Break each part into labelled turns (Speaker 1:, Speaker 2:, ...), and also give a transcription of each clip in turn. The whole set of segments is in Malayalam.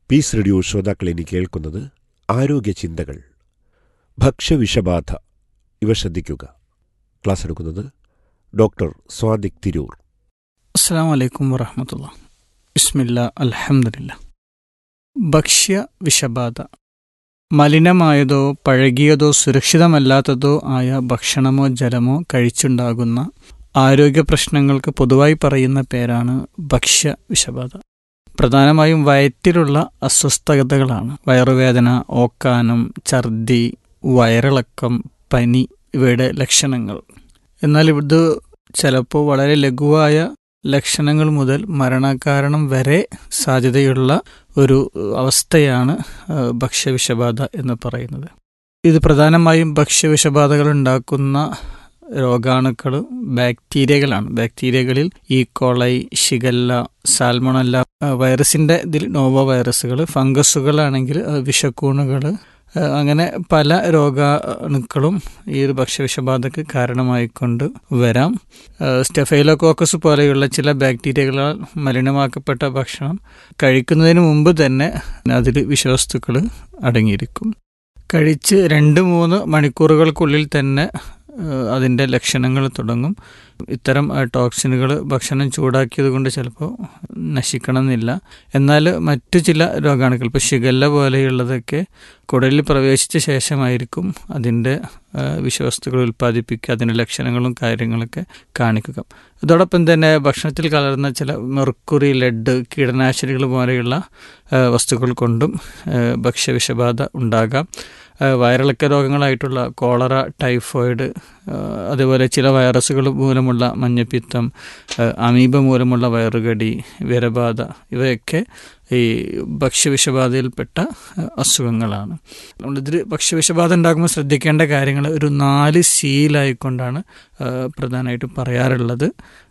Speaker 1: പീസ് റേഡിയോ ശ്രോതാക്കൾ ഇനി കേൾക്കുന്നത് ആരോഗ്യ ചിന്തകൾ ഭക്ഷ്യവിഷബാധ ഇവ ശ്രദ്ധിക്കുക ക്ലാസ് എടുക്കുന്നത് ഡോക്ടർ സ്വാദിക് തിരൂർ
Speaker 2: അസ്സാം വലൈക്കും വറഹമത്തുള്ള ബിസ്മില്ല അൽഹംദുലില്ല ഭക്ഷ്യ വിഷബാധ മലിനമായതോ പഴകിയതോ സുരക്ഷിതമല്ലാത്തതോ ആയ ഭക്ഷണമോ ജലമോ കഴിച്ചുണ്ടാകുന്ന ആരോഗ്യ പ്രശ്നങ്ങൾക്ക് പൊതുവായി പറയുന്ന പേരാണ് ഭക്ഷ്യ വിഷബാധ പ്രധാനമായും വയറ്റിലുള്ള അസ്വസ്ഥതകളാണ് വയറുവേദന ഓക്കാനം ഛർദി വയറിളക്കം പനി ഇവയുടെ ലക്ഷണങ്ങൾ എന്നാൽ ഇത് ചിലപ്പോൾ വളരെ ലഘുവായ ലക്ഷണങ്ങൾ മുതൽ മരണകാരണം വരെ സാധ്യതയുള്ള ഒരു അവസ്ഥയാണ് ഭക്ഷ്യവിഷബാധ എന്ന് പറയുന്നത് ഇത് പ്രധാനമായും ഭക്ഷ്യവിഷബാധകൾ ഉണ്ടാക്കുന്ന രോഗാണുക്കൾ ബാക്ടീരിയകളാണ് ബാക്ടീരിയകളിൽ ഈ കോളൈ ഷിഗല്ല സാൽമണല്ല വൈറസിന്റെ ഇതിൽ നോവോ വൈറസുകൾ ഫംഗസുകളാണെങ്കിൽ വിഷക്കൂണുകൾ അങ്ങനെ പല രോഗാണുക്കളും ഈ ഒരു ഭക്ഷ്യവിഷബാധക്ക് കാരണമായിക്കൊണ്ട് വരാം സ്റ്റെഫൈലോകോക്കസ് പോലെയുള്ള ചില ബാക്ടീരിയകളാൽ മലിനമാക്കപ്പെട്ട ഭക്ഷണം കഴിക്കുന്നതിന് മുമ്പ് തന്നെ അതിൽ വിഷവസ്തുക്കൾ അടങ്ങിയിരിക്കും കഴിച്ച് രണ്ട് മൂന്ന് മണിക്കൂറുകൾക്കുള്ളിൽ തന്നെ അതിൻ്റെ ലക്ഷണങ്ങൾ തുടങ്ങും ഇത്തരം ടോക്സിനുകൾ ഭക്ഷണം ചൂടാക്കിയത് കൊണ്ട് ചിലപ്പോൾ നശിക്കണമെന്നില്ല എന്നാൽ മറ്റു ചില രോഗാണുക്കൾ ഇപ്പോൾ ഷിഗല്ല പോലെയുള്ളതൊക്കെ കുടലിൽ പ്രവേശിച്ച ശേഷമായിരിക്കും അതിൻ്റെ വിഷവസ്തുക്കൾ ഉൽപ്പാദിപ്പിക്കുക അതിൻ്റെ ലക്ഷണങ്ങളും കാര്യങ്ങളൊക്കെ കാണിക്കുക ഇതോടൊപ്പം തന്നെ ഭക്ഷണത്തിൽ കലർന്ന ചില മെർക്കുറി ലെഡ് കീടനാശിനികൾ പോലെയുള്ള വസ്തുക്കൾ കൊണ്ടും ഭക്ഷ്യവിഷബാധ ഉണ്ടാകാം വയറിളക്ക രോഗങ്ങളായിട്ടുള്ള കോളറ ടൈഫോയിഡ് അതുപോലെ ചില വൈറസുകൾ മൂലമുള്ള മഞ്ഞപ്പിത്തം അമീബ മൂലമുള്ള വയറുകടി വിരബാധ ഇവയൊക്കെ ഈ ഭക്ഷ്യവിഷബാധയിൽപ്പെട്ട അസുഖങ്ങളാണ് അതുകൊണ്ട് ഇതിൽ ഭക്ഷ്യവിഷബാധ ഉണ്ടാകുമ്പോൾ ശ്രദ്ധിക്കേണ്ട കാര്യങ്ങൾ ഒരു നാല് സീലായിക്കൊണ്ടാണ് പ്രധാനമായിട്ടും പറയാറുള്ളത്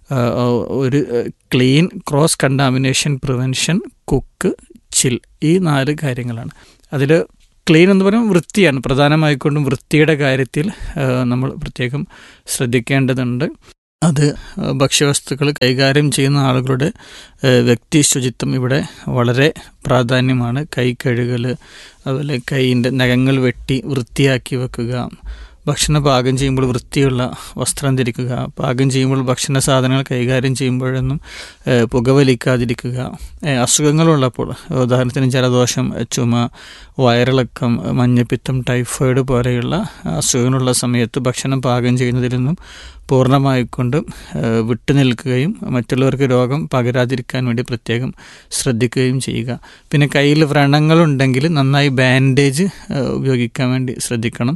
Speaker 2: ഒരു clean cross contamination prevention cook chill ഈ നാല് കാര്യങ്ങളാണ് അതിൽ ക്ലീൻ എന്ന് പറയുമ്പോൾ വൃത്തിയാണ് പ്രധാനമായിക്കൊണ്ടും വൃത്തിയുടെ കാര്യത്തിൽ നമ്മൾ പ്രത്യേകം ശ്രദ്ധിക്കേണ്ടതുണ്ട് അത് ഭക്ഷ്യവസ്തുക്കൾ കൈകാര്യം ചെയ്യുന്ന ആളുകളുടെ വ്യക്തി ശുചിത്വം ഇവിടെ വളരെ പ്രാധാന്യമാണ് കൈ കഴുകൽ അതുപോലെ കൈയിൻ്റെ നഖങ്ങൾ വെട്ടി വൃത്തിയാക്കി വെക്കുക ഭക്ഷണം പാകം ചെയ്യുമ്പോൾ വൃത്തിയുള്ള വസ്ത്രം ധരിക്കുക പാകം ചെയ്യുമ്പോൾ ഭക്ഷണ സാധനങ്ങൾ കൈകാര്യം ചെയ്യുമ്പോഴൊന്നും പുകവലിക്കാതിരിക്കുക അസുഖങ്ങളുള്ളപ്പോൾ ഉദാഹരണത്തിന് ജലദോഷം ചുമ വയറിളക്കം മഞ്ഞപ്പിത്തം ടൈഫോയിഡ് പോലെയുള്ള അസുഖങ്ങളുള്ള സമയത്ത് ഭക്ഷണം പാകം ചെയ്യുന്നതിൽ നിന്നും പൂർണ്ണമായിക്കൊണ്ട് വിട്ടുനിൽക്കുകയും മറ്റുള്ളവർക്ക് രോഗം പകരാതിരിക്കാൻ വേണ്ടി പ്രത്യേകം ശ്രദ്ധിക്കുകയും ചെയ്യുക പിന്നെ കയ്യിൽ വ്രണങ്ങളുണ്ടെങ്കിൽ നന്നായി ബാൻഡേജ് ഉപയോഗിക്കാൻ വേണ്ടി ശ്രദ്ധിക്കണം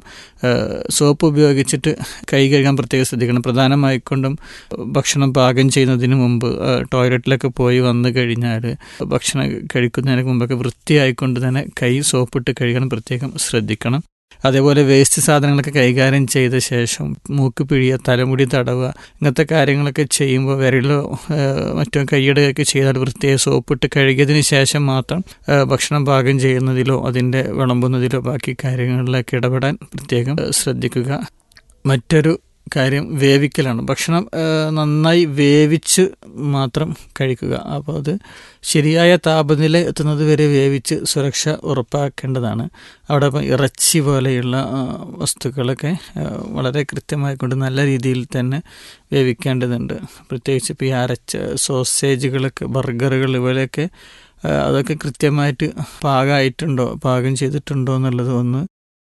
Speaker 2: സോപ്പ് ഉപയോഗിച്ചിട്ട് കൈ കഴുകാൻ പ്രത്യേകം ശ്രദ്ധിക്കണം പ്രധാനമായിക്കൊണ്ടും ഭക്ഷണം പാകം ചെയ്യുന്നതിന് മുമ്പ് ടോയ്ലറ്റിലൊക്കെ പോയി വന്നു കഴിഞ്ഞാൽ ഭക്ഷണം കഴിക്കുന്നതിന് മുമ്പൊക്കെ വൃത്തിയായിക്കൊണ്ട് തന്നെ കൈ സോപ്പിട്ട് കഴുകാൻ പ്രത്യേകം ശ്രദ്ധിക്കണം അതേപോലെ വേസ്റ്റ് സാധനങ്ങളൊക്കെ കൈകാര്യം ചെയ്ത ശേഷം മൂക്ക് പിഴിയ തലമുടി തടവുക ഇങ്ങനത്തെ കാര്യങ്ങളൊക്കെ ചെയ്യുമ്പോൾ വിരലോ മറ്റോ കൈയിടുകയൊക്കെ ചെയ്താൽ വൃത്തിയായി സോപ്പിട്ട് കഴുകിയതിന് ശേഷം മാത്രം ഭക്ഷണം പാകം ചെയ്യുന്നതിലോ അതിൻ്റെ വിളമ്പുന്നതിലോ ബാക്കി കാര്യങ്ങളിലൊക്കെ ഇടപെടാൻ പ്രത്യേകം ശ്രദ്ധിക്കുക മറ്റൊരു കാര്യം വേവിക്കലാണ് ഭക്ഷണം നന്നായി വേവിച്ച് മാത്രം കഴിക്കുക അപ്പോൾ അത് ശരിയായ താപനില എത്തുന്നത് വരെ വേവിച്ച് സുരക്ഷ ഉറപ്പാക്കേണ്ടതാണ് അവിടെ ഇപ്പം ഇറച്ചി പോലെയുള്ള വസ്തുക്കളൊക്കെ വളരെ കൃത്യമായി കൊണ്ട് നല്ല രീതിയിൽ തന്നെ വേവിക്കേണ്ടതുണ്ട് പ്രത്യേകിച്ച് ഇപ്പോൾ ഈ അരച്ച സോസേജുകളൊക്കെ ബർഗറുകൾ ഇവയൊക്കെ അതൊക്കെ കൃത്യമായിട്ട് പാകമായിട്ടുണ്ടോ പാകം ചെയ്തിട്ടുണ്ടോ എന്നുള്ളത് ഒന്ന്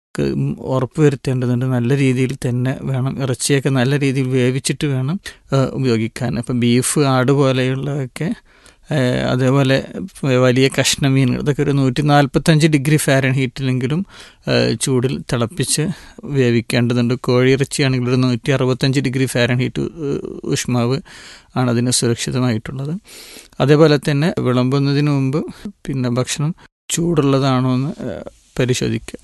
Speaker 2: ഉറപ്പുവരുത്തേണ്ടതുണ്ട് നല്ല രീതിയിൽ തന്നെ വേണം ഇറച്ചിയൊക്കെ നല്ല രീതിയിൽ വേവിച്ചിട്ട് വേണം ഉപയോഗിക്കാൻ അപ്പം ബീഫ് ആട് പോലെയുള്ളതൊക്കെ അതേപോലെ വലിയ കഷ്ണമീൻ ഇതൊക്കെ ഒരു നൂറ്റി നാൽപ്പത്തഞ്ച് ഡിഗ്രി ഫാരൻ ഹീറ്റിലെങ്കിലും ചൂടിൽ തിളപ്പിച്ച് വേവിക്കേണ്ടതുണ്ട് കോഴിയിറച്ചിയാണെങ്കിൽ ഒരു നൂറ്റി അറുപത്തഞ്ച് ഡിഗ്രി ഫാരൻ ഹീറ്റ് ഉഷ്മാവ് ആണ് അതിന് സുരക്ഷിതമായിട്ടുള്ളത് അതേപോലെ തന്നെ വിളമ്പുന്നതിന് മുമ്പ് പിന്നെ ഭക്ഷണം ചൂടുള്ളതാണോ എന്ന് പരിശോധിക്കുക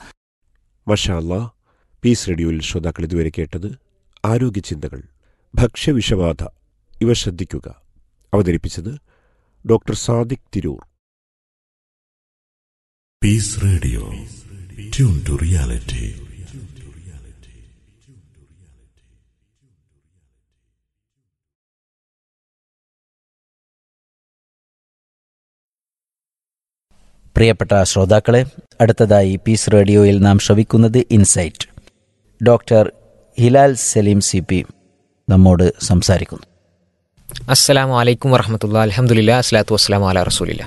Speaker 1: മഷാല്ല പീസ് റേഡിയോയിൽ ശ്രോതാക്കൾ ഇതുവരെ കേട്ടത് ആരോഗ്യ ചിന്തകൾ ഭക്ഷ്യവിഷബാധ ഇവ ശ്രദ്ധിക്കുക അവതരിപ്പിച്ചത് doctor Sadiq Tirur
Speaker 3: peace radio tune to reality
Speaker 4: പ്രിയപ്പെട്ട ശ്രോതാക്കളെ അടുത്തതായി പീസ് റേഡിയോയിൽ നാം ശ്രവിക്കുന്നത് insight doctor Hilal Saleem C P നമ്മോട് സംസാരിക്കുന്നു
Speaker 5: അസ്സലാമു അലൈക്കും വറഹമത്തുള്ള അലഹമുല്ല അസ്ലാത്തു വസ്സലാം അല റസൂലില്ല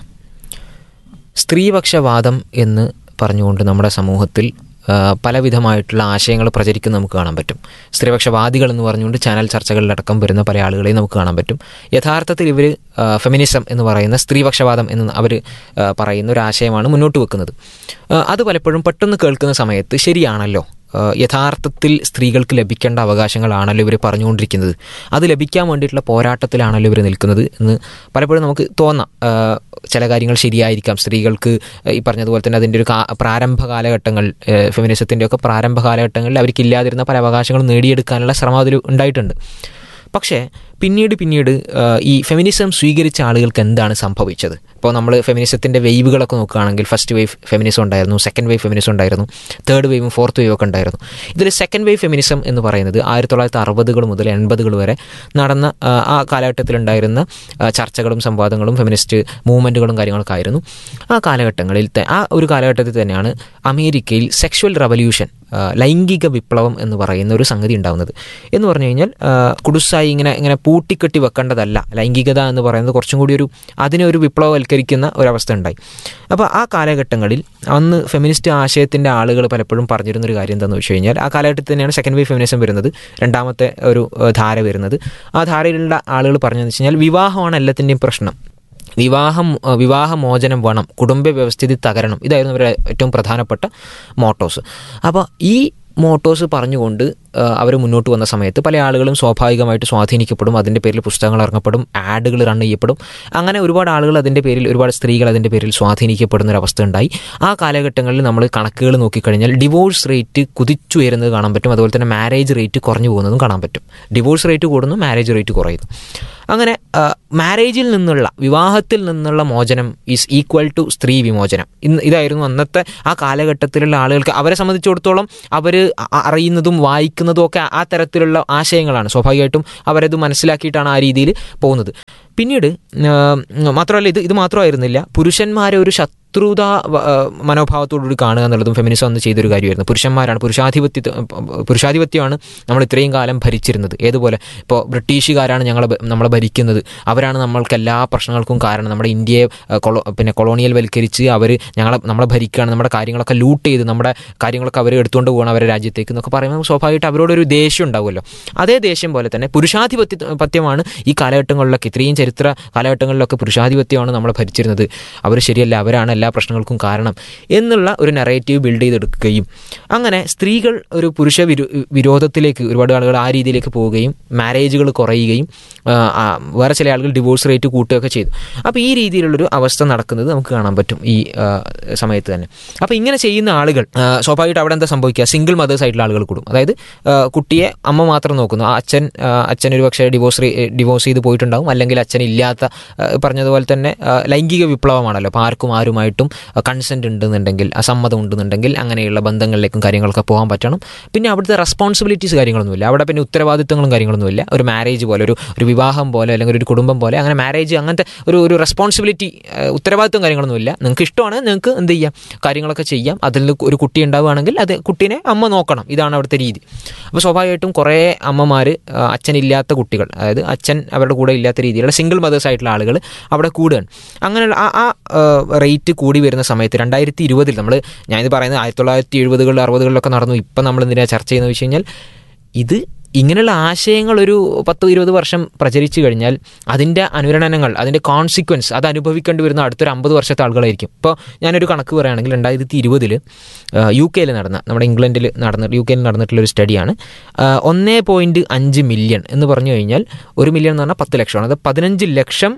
Speaker 5: സ്ത്രീപക്ഷവാദം എന്ന് പറഞ്ഞുകൊണ്ട് നമ്മുടെ സമൂഹത്തിൽ ആ, പലവിധമായിട്ടുള്ള ആശയങ്ങൾ പ്രചരിക്കുന്ന നമുക്ക് കാണാൻ പറ്റും സ്ത്രീപക്ഷവാദികൾ എന്ന് പറഞ്ഞുകൊണ്ട് ചാനൽ ചർച്ചകളിലടക്കം വരുന്ന പല ആളുകളെയും നമുക്ക് കാണാൻ പറ്റും യഥാർത്ഥത്തിൽ ഇവർ ഫെമിനിസം എന്ന് പറയുന്ന സ്ത്രീപക്ഷവാദം എന്ന് അവർ പറയുന്ന ഒരു ആശയമാണ് മുന്നോട്ട് വെക്കുന്നത് ആ, അത് പലപ്പോഴും പെട്ടെന്ന് കേൾക്കുന്ന സമയത്ത് ശരിയാണല്ലോ ആ, യഥാർത്ഥത്തിൽ സ്ത്രീകൾക്ക് ലഭിക്കേണ്ട അവകാശങ്ങളാണല്ലോ ഇവർ പറഞ്ഞുകൊണ്ടിരിക്കുന്നത് അത് ലഭിക്കാൻ വേണ്ടിയിട്ടുള്ള പോരാട്ടത്തിലാണല്ലോ ഇവർ നിൽക്കുന്നത് എന്ന് പലപ്പോഴും നമുക്ക് തോന്നാം ആ, ചില കാര്യങ്ങൾ ശരിയായിരിക്കാം സ്ത്രീകൾക്ക് ഈ പറഞ്ഞതുപോലെ തന്നെ അതിൻ്റെ ഒരു കാ- പ്രാരംഭ കാലഘട്ടങ്ങൾ ഫെമിനിസത്തിൻ്റെ ഒക്കെ പ്രാരംഭ കാലഘട്ടങ്ങളിൽ അവർക്കില്ലാതിരുന്ന പല അവകാശങ്ങളും നേടിയെടുക്കാനുള്ള ശ്രമം അതിൽ ഉണ്ടായിട്ടുണ്ട് പക്ഷേ പിന്നീട് പിന്നീട് ആ, ഈ ഫെമിനിസം സ്വീകരിച്ച ആളുകൾക്ക് എന്താണ് സംഭവിച്ചത് ഇപ്പോൾ നമ്മൾ ഫെമിനിസത്തിൻ്റെ വെയ്വുകളൊക്കെ നോക്കുകയാണെങ്കിൽ ഫസ്റ്റ് വേവ് ഫെമിനിസം ഉണ്ടായിരുന്നു സെക്കൻഡ് വേവ് ഫെമിനിസം ഉണ്ടായിരുന്നു തേർഡ് വേവും ഫോർത്ത് വേവും ഒക്കെ ഉണ്ടായിരുന്നു ഇതിൽ സെക്കൻഡ് വേവ് ഫെമിനിസം എന്ന് പറയുന്നത് ആയിരത്തി തൊള്ളായിരത്തി അറുപതുകൾ മുതൽ എൺപതുകൾ വരെ നടന്ന ആ, ആ കാലഘട്ടത്തിലുണ്ടായിരുന്ന ആ, ചർച്ചകളും സംവാദങ്ങളും ഫെമിനിസ്റ്റ് മൂവ്മെൻറ്റുകളും കാര്യങ്ങളൊക്കെ ആയിരുന്നു ആ കാലഘട്ടങ്ങളിൽ ത- ആ ഒരു കാലഘട്ടത്തിൽ തന്നെയാണ് അമേരിക്കയിൽ സെക്ഷുവൽ റവല്യൂഷൻ ആ, ലൈംഗിക വിപ്ലവം എന്ന് പറയുന്ന ഒരു സംഗതി ഉണ്ടാകുന്നത് എന്ന് പറഞ്ഞു കഴിഞ്ഞാൽ ആ, കുടുസായി ഇങ്ങനെ ഇങ്ങനെ പൂട്ടിക്കെട്ടി വെക്കേണ്ടതല്ല ലൈംഗികത എന്ന് പറയുന്നത് കുറച്ചും കൂടി ഒരു അതിനെ ഒരു വിപ്ലവവൽക്കരിക്കുന്ന ഒരവസ്ഥ ഉണ്ടായി അപ്പോൾ ആ കാലഘട്ടങ്ങളിൽ അന്ന് ഫെമിനിസ്റ്റ് ആശയത്തിൻ്റെ ആളുകൾ പലപ്പോഴും പറഞ്ഞിരുന്നൊരു കാര്യം എന്താണെന്ന് വെച്ച് കഴിഞ്ഞാൽ ആ കാലഘട്ടത്തിൽ തന്നെയാണ് സെക്കൻഡ് വേവ് ഫെമിനിസം വരുന്നത് രണ്ടാമത്തെ ഒരു ആ, ധാര വരുന്നത് ആ ധാരയിലുള്ള ആളുകൾ പറഞ്ഞതെന്ന് വെച്ച് കഴിഞ്ഞാൽ വിവാഹമാണ് എല്ലാത്തിൻ്റെയും പ്രശ്നം വിവാഹം ആ, വിവാഹമോചനം വേണം കുടുംബ വ്യവസ്ഥിതി തകരണം ഇതായിരുന്നു അവരുടെ ഏറ്റവും പ്രധാനപ്പെട്ട മോട്ടോസ് അപ്പോൾ ഈ മോട്ടോസ് പറഞ്ഞുകൊണ്ട് അവർ മുന്നോട്ട് വന്ന സമയത്ത് പല ആളുകളും സ്വാഭാവികമായിട്ട് സ്വാധീനിക്കപ്പെടും അതിൻ്റെ പേരിൽ പുസ്തകങ്ങൾ ഇറങ്ങപ്പെടും ആഡുകൾ റൺ ചെയ്യപ്പെടും അങ്ങനെ ഒരുപാട് ആളുകൾ അതിൻ്റെ പേരിൽ ഒരുപാട് സ്ത്രീകൾ അതിൻ്റെ പേരിൽ സ്വാധീനിക്കപ്പെടുന്ന ഒരു അവസ്ഥ ഉണ്ടായി ആ കാലഘട്ടങ്ങളിൽ നമ്മൾ കണക്കുകൾ നോക്കിക്കഴിഞ്ഞാൽ ഡിവോഴ്സ് റേറ്റ് കുതിച്ചുയരുന്നത് കാണാൻ പറ്റും അതുപോലെ തന്നെ മാരേജ് റേറ്റ് കുറഞ്ഞു പോകുന്നതും കാണാൻ പറ്റും ഡിവോഴ്സ് റേറ്റ് കൂടുന്നു മാരേജ് റേറ്റ് കുറയുന്നു അങ്ങനെ ആ, മാരേജിൽ നിന്നുള്ള വിവാഹത്തിൽ നിന്നുള്ള മോചനം ഈസ് ഈക്വൽ ടു സ്ത്രീ വിമോചനം ഇന്ന് ഇതായിരുന്നു അന്നത്തെ ആ കാലഘട്ടത്തിലുള്ള ആളുകൾക്ക് അവരെ സംബന്ധിച്ചിടത്തോളം അവർ അറിയുന്നതും വായിക്കുന്നതും ഒക്കെ ആ തരത്തിലുള്ള ആശയങ്ങളാണ് സ്വാഭാവികമായിട്ടും അവരത് മനസ്സിലാക്കിയിട്ടാണ് ആ രീതിയിൽ പോകുന്നത് പിന്നീട് ആ, മാത്രമല്ല ഇത് ഇത് മാത്രമായിരുന്നില്ല പുരുഷന്മാരെ ഒരു ശത്രുത വ- ആ, മനോഭാവത്തോടുകൂടി കാണുക എന്നുള്ളതും ഫെമിനിസം അന്ന് ചെയ്തൊരു കാര്യമായിരുന്നു പുരുഷന്മാരാണ് പുരുഷാധിപത്യ പുരുഷാധിപത്യമാണ് നമ്മൾ ഇത്രയും കാലം ഭരിച്ചിരുന്നത് ഏതുപോലെ ഇപ്പോൾ ബ്രിട്ടീഷുകാരാണ് ഞങ്ങളെ ഭ- നമ്മളെ ഭരിക്കുന്നത് അവരാണ് നമ്മൾക്ക് എല്ലാ പ്രശ്നങ്ങൾക്കും കാരണം നമ്മുടെ ഇന്ത്യയെ ആ, കൊളോ പിന്നെ കൊളോണിയൽ വൽക്കരിച്ച് അവർ ഞങ്ങളെ നമ്മളെ ഭരിക്കുകയാണ് നമ്മുടെ കാര്യങ്ങളൊക്കെ ലൂട്ട് ചെയ്ത് നമ്മുടെ കാര്യങ്ങളൊക്കെ അവർ എടുത്തുകൊണ്ട് പോകണം അവരുടെ രാജ്യത്തേക്ക് എന്നൊക്കെ പറയുമ്പോൾ സ്വാഭാവികമായിട്ട് അവരോടൊരു ദേഷ്യം ഉണ്ടാവുമല്ലോ അതേ ദേഷ്യം പോലെ തന്നെ പുരുഷാധിപത്യ പത്യമാണ് ഈ കാലഘട്ടങ്ങളിലൊക്കെ ഇത്രയും ചരിത്ര കാലഘട്ടങ്ങളിലൊക്കെ പുരുഷാധിപത്യമാണ് നമ്മളെ ഭരിച്ചിരുന്നത് അവർ ശരിയല്ല അവരാണ് എല്ലാ പ്രശ്നങ്ങൾക്കും കാരണം എന്നുള്ള ഒരു നെറേറ്റീവ് ബിൽഡ് ചെയ്തെടുക്കുകയും അങ്ങനെ സ്ത്രീകൾ ഒരു പുരുഷ വിരോ വിരോധത്തിലേക്ക് ഒരുപാട് ആളുകൾ ആ രീതിയിലേക്ക് പോവുകയും മാരേജുകൾ കുറയുകയും ആ, ആ, വേറെ ചില ആളുകൾ ഡിവോഴ്സ് റേറ്റ് കൂട്ടുകയൊക്കെ ചെയ്തു അപ്പോൾ ഈ രീതിയിലുള്ളൊരു അവസ്ഥ നടക്കുന്നത് നമുക്ക് കാണാൻ പറ്റും ഈ ആ, സമയത്ത് തന്നെ അപ്പോൾ ഇങ്ങനെ ചെയ്യുന്ന ആളുകൾ ആ, സ്വാഭാവികമായിട്ട് അവിടെ എന്താ സംഭവിക്കുക സിംഗിൾ മദേഴ്സ് ആയിട്ടുള്ള ആളുകൾ കൂടും അതായത് ആ, കുട്ടിയെ അമ്മ മാത്രം നോക്കുന്നു ആ അച്ഛൻ ആ, അച്ഛൻ ഒരു പക്ഷേ ഡിവോഴ്സ് ഡിവോഴ്സ് ചെയ്ത് പോയിട്ടുണ്ടാവും അല്ലെങ്കിൽ അച്ഛൻ ഇല്ലാത്ത ആ, പറഞ്ഞതുപോലെ തന്നെ ആ, ലൈംഗിക വിപ്ലവമാണല്ലോ അപ്പോൾ ആർക്കും ആരുമായിട്ടും കൺസെൻറ്റ് ഉണ്ടെന്നുണ്ടെങ്കിൽ അസമ്മതം ഉണ്ടെന്നുണ്ടെങ്കിൽ അങ്ങനെയുള്ള ബന്ധങ്ങളിലേക്കും കാര്യങ്ങളൊക്കെ പോകാൻ പറ്റണം പിന്നെ അവിടുത്തെ റെസ്പോൺസിബിലിറ്റീസ് കാര്യങ്ങളൊന്നുമില്ല അവിടെ പിന്നെ ഉത്തരവാദിത്തങ്ങളും കാര്യങ്ങളൊന്നുമില്ല ഒരു മാരേജ് പോലെ ഒരു ഒരു വിവാഹം പോലെ അല്ലെങ്കിൽ ഒരു കുടുംബം പോലെ അങ്ങനെ മാരേജ് അങ്ങനത്തെ ഒരു ഒരു റെസ്പോൺസിബിലിറ്റി ഉത്തരവാദിത്തം കാര്യങ്ങളൊന്നുമില്ല നിങ്ങൾക്ക് ഇഷ്ടമാണ് നിങ്ങൾക്ക് എന്ത് ചെയ്യാം കാര്യങ്ങളൊക്കെ ചെയ്യാം അതിൽ ഒരു കുട്ടി ഉണ്ടാവുകയാണെങ്കിൽ അത് കുട്ടീനെ അമ്മ നോക്കണം ഇതാണ് അവിടുത്തെ രീതി അപ്പോൾ സ്വാഭാവികമായിട്ടും കുറേ അമ്മമാർ അച്ഛനില്ലാത്ത കുട്ടികൾ അതായത് അച്ഛൻ അവരുടെ കൂടെ ഇല്ലാത്ത രീതിയിലുള്ള സിംഗിൾ മദേഴ്സ് ആയിട്ടുള്ള ആളുകൾ അവിടെ കൂടുകയാണ് അങ്ങനെയുള്ള ആ ആ റേറ്റ് കൂടി വരുന്ന സമയത്ത് രണ്ടായിരത്തി ഇരുപതിൽ നമ്മൾ ഞാനിത് പറയുന്നത് ആയിരത്തി തൊള്ളായിരത്തി എഴുപതുകളിൽ അറുപതുകളിലൊക്കെ നടന്നു ഇപ്പം നമ്മൾ എന്തിനാണ് ചർച്ച ചെയ്യുന്നത് വെച്ച് കഴിഞ്ഞാൽ ഇത് ഇങ്ങനെയുള്ള ആശയങ്ങൾ ഒരു പത്ത് ഇരുപത് വർഷം പ്രചരിച്ചു കഴിഞ്ഞാൽ അതിൻ്റെ അനുരണനങ്ങൾ അതിൻ്റെ കോൺസിക്വൻസ് അത് അനുഭവിക്കേണ്ടി വരുന്ന അടുത്തൊരു അമ്പത് വർഷത്തെ ആളുകളായിരിക്കും ഇപ്പോൾ ഞാനൊരു കണക്ക് പറയുകയാണെങ്കിൽ രണ്ടായിരത്തി ഇരുപതിൽ യു കെയിൽ നടന്ന നമ്മുടെ ഇംഗ്ലണ്ടിൽ നടന്ന യു കെയിൽ നടന്നിട്ടുള്ളൊരു സ്റ്റഡിയാണ് ഒന്നേ പോയിൻറ്റ് അഞ്ച് മില്യൺ എന്ന് പറഞ്ഞു കഴിഞ്ഞാൽ ഒരു മില്യൺ എന്ന് പറഞ്ഞാൽ പത്ത് ലക്ഷമാണ് അത് പതിനഞ്ച് ലക്ഷം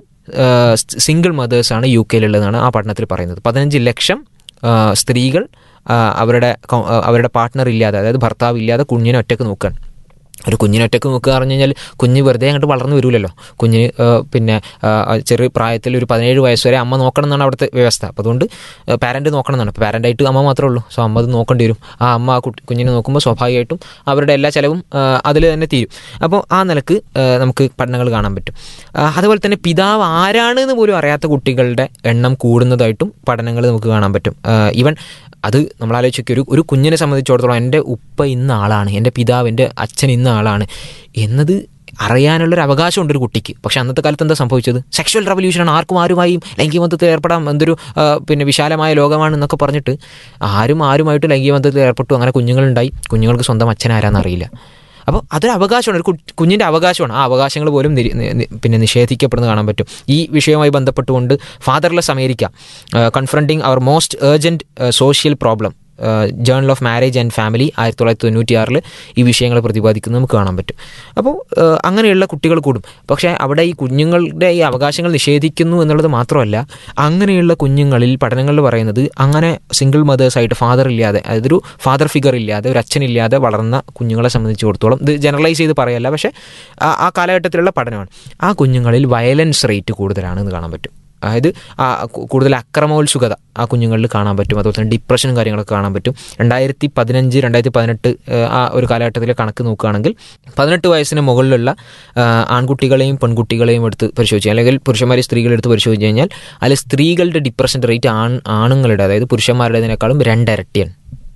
Speaker 5: സിംഗിൾ മദേഴ്സാണ് യു കെയിലുള്ളതെന്നാണ് ആ പഠനത്തിൽ പറയുന്നത് പതിനഞ്ച് ലക്ഷം ആ, സ്ത്രീകൾ ആ, അവരുടെ കൊ- ആ, അവരുടെ പാർട്ട്ണർ ഇല്ലാതെ അതായത് ഭർത്താവ് ഇല്ലാതെ കുഞ്ഞിനെ ഒറ്റയ്ക്ക് നോക്കുകയാണ് ഒരു കുഞ്ഞിനെ ഒറ്റക്ക് നോക്കുക പറഞ്ഞു കഴിഞ്ഞാൽ കുഞ്ഞ് വെറുതെ അങ്ങോട്ട് വളർന്നു വരില്ലല്ലോ കുഞ്ഞിന് ആ, പിന്നെ ആ, ചെറിയ പ്രായത്തിൽ ഒരു പതിനേഴ് വയസ്സ് വരെ അമ്മ നോക്കണം എന്നാണ് അവിടുത്തെ വ്യവസ്ഥ അപ്പോൾ അതുകൊണ്ട് പാരൻറ്റ് നോക്കണം എന്നാണ് അപ്പോൾ പാരൻ്റായിട്ട് അമ്മ മാത്രമേ ഉള്ളൂ സോ അമ്മ അത് നോക്കേണ്ടി വരും ആ അമ്മ ആ കുട്ടി കുഞ്ഞിനെ നോക്കുമ്പോൾ സ്വാഭാവികമായിട്ടും അവരുടെ എല്ലാ ചിലവും അതിൽ തന്നെ തീരും അപ്പോൾ ആ നിലക്ക് ആ, നമുക്ക് പഠനങ്ങൾ കാണാൻ പറ്റും ആ, അതുപോലെ തന്നെ പിതാവ് ആരാണ് എന്ന് പോലും അറിയാത്ത കുട്ടികളുടെ എണ്ണം കൂടുന്നതായിട്ടും പഠനങ്ങൾ നമുക്ക് കാണാൻ പറ്റും ഈവൻ അത് നമ്മൾ ആലോചിക്കുക ഒരു ഒരു കുഞ്ഞിനെ സംബന്ധിച്ചിടത്തോളം എൻ്റെ ഉപ്പ ഇന്ന ആളാണ് എൻ്റെ പിതാവ് എൻ്റെ അച്ഛൻ ഇന്ന ആളാണ് എന്നത് അറിയാനുള്ളൊരു അവകാശമുണ്ട് ഒരു കുട്ടിക്ക് പക്ഷെ അന്നത്തെ കാലത്ത് എന്താ സംഭവിച്ചത് സെക്ഷൽ റവല്യൂഷനാണ് ആർക്കും ആരുമായും ലൈംഗിക ബന്ധത്തിൽ ഏർപ്പെടാം എന്തൊരു ആ, പിന്നെ വിശാലമായ ലോകമാണ് എന്നൊക്കെ പറഞ്ഞിട്ട് ആരും ആരുമായിട്ട് ലൈംഗിക ബന്ധത്തിൽ ഏർപ്പെട്ടു അങ്ങനെ കുഞ്ഞുങ്ങളുണ്ടായി കുഞ്ഞുങ്ങൾക്ക് സ്വന്തം അച്ഛൻ ആരാന്ന് അറിയില്ല അപ്പോൾ അതൊരു അവകാശമാണ് ഒരു കു- കുഞ്ഞിൻ്റെ അവകാശമാണ് ആ അവകാശങ്ങൾ പോലും നിരി- നി- നി- പിന്നെ നിഷേധിക്കപ്പെടുന്നത് കാണാൻ പറ്റും ഈ വിഷയവുമായി ബന്ധപ്പെട്ടുകൊണ്ട് fatherless America confronting our most urgent social problem journal of marriage and family ആയിരത്തി തൊള്ളായിരത്തി തൊണ്ണൂറ്റി ആറിൽ ഈ വിഷയങ്ങൾ പ്രതിപാദിക്കുന്നത് നമുക്ക് കാണാൻ പറ്റും അപ്പോൾ ഏഹ്, അങ്ങനെയുള്ള കുട്ടികൾ കൂടും പക്ഷേ അവിടെ ഈ കുഞ്ഞുങ്ങളുടെ ഈ അവകാശങ്ങൾ നിഷേധിക്കുന്നു എന്നുള്ളത് മാത്രമല്ല അങ്ങനെയുള്ള കുഞ്ഞുങ്ങളിൽ പഠനങ്ങളിൽ പറയുന്നത് അങ്ങനെ സിംഗിൾ മദേഴ്സായിട്ട് ഫാദർ ഇല്ലാതെ അതായത് ഒരു ഫാദർ ഫിഗർ ഇല്ലാതെ ഒരു അച്ഛനില്ലാതെ വളർന്ന കുഞ്ഞുങ്ങളെ സംബന്ധിച്ചിടത്തോളം ഇത് ജനറലൈസ് ചെയ്ത് പറയല്ല പക്ഷേ ആ- ആ കാലഘട്ടത്തിലുള്ള പഠനമാണ് ആ കുഞ്ഞുങ്ങളിൽ വയലൻസ് റേറ്റ് കൂടുതലാണെന്ന് കാണാൻ പറ്റും അതായത് ആ കു- കൂടുതൽ അക്രമോത്സുകത ആ കുഞ്ഞുങ്ങളിൽ കാണാൻ പറ്റും അതുപോലെ തന്നെ ഡിപ്രഷനും കാര്യങ്ങളൊക്കെ കാണാൻ പറ്റും രണ്ടായിരത്തി പതിനഞ്ച് രണ്ടായിരത്തി പതിനെട്ട് ആ ഒരു കാലഘട്ടത്തിലെ കണക്ക് നോക്കുകയാണെങ്കിൽ പതിനെട്ട് വയസ്സിന് മുകളിലുള്ള ആ, ആൺകുട്ടികളെയും പെൺകുട്ടികളെയും എടുത്ത് പരിശോധിച്ച് അല്ലെങ്കിൽ പുരുഷന്മാരെ സ്ത്രീകളെ എടുത്ത് പരിശോധിച്ച് കഴിഞ്ഞാൽ അതിൽ സ്ത്രീകളുടെ ഡിപ്രഷൻ്റെ റേറ്റ് ആൺ ആണുങ്ങളുടെ അതായത് പുരുഷന്മാരുടേതിനേക്കാളും രണ്ടിരട്ടിയാണ്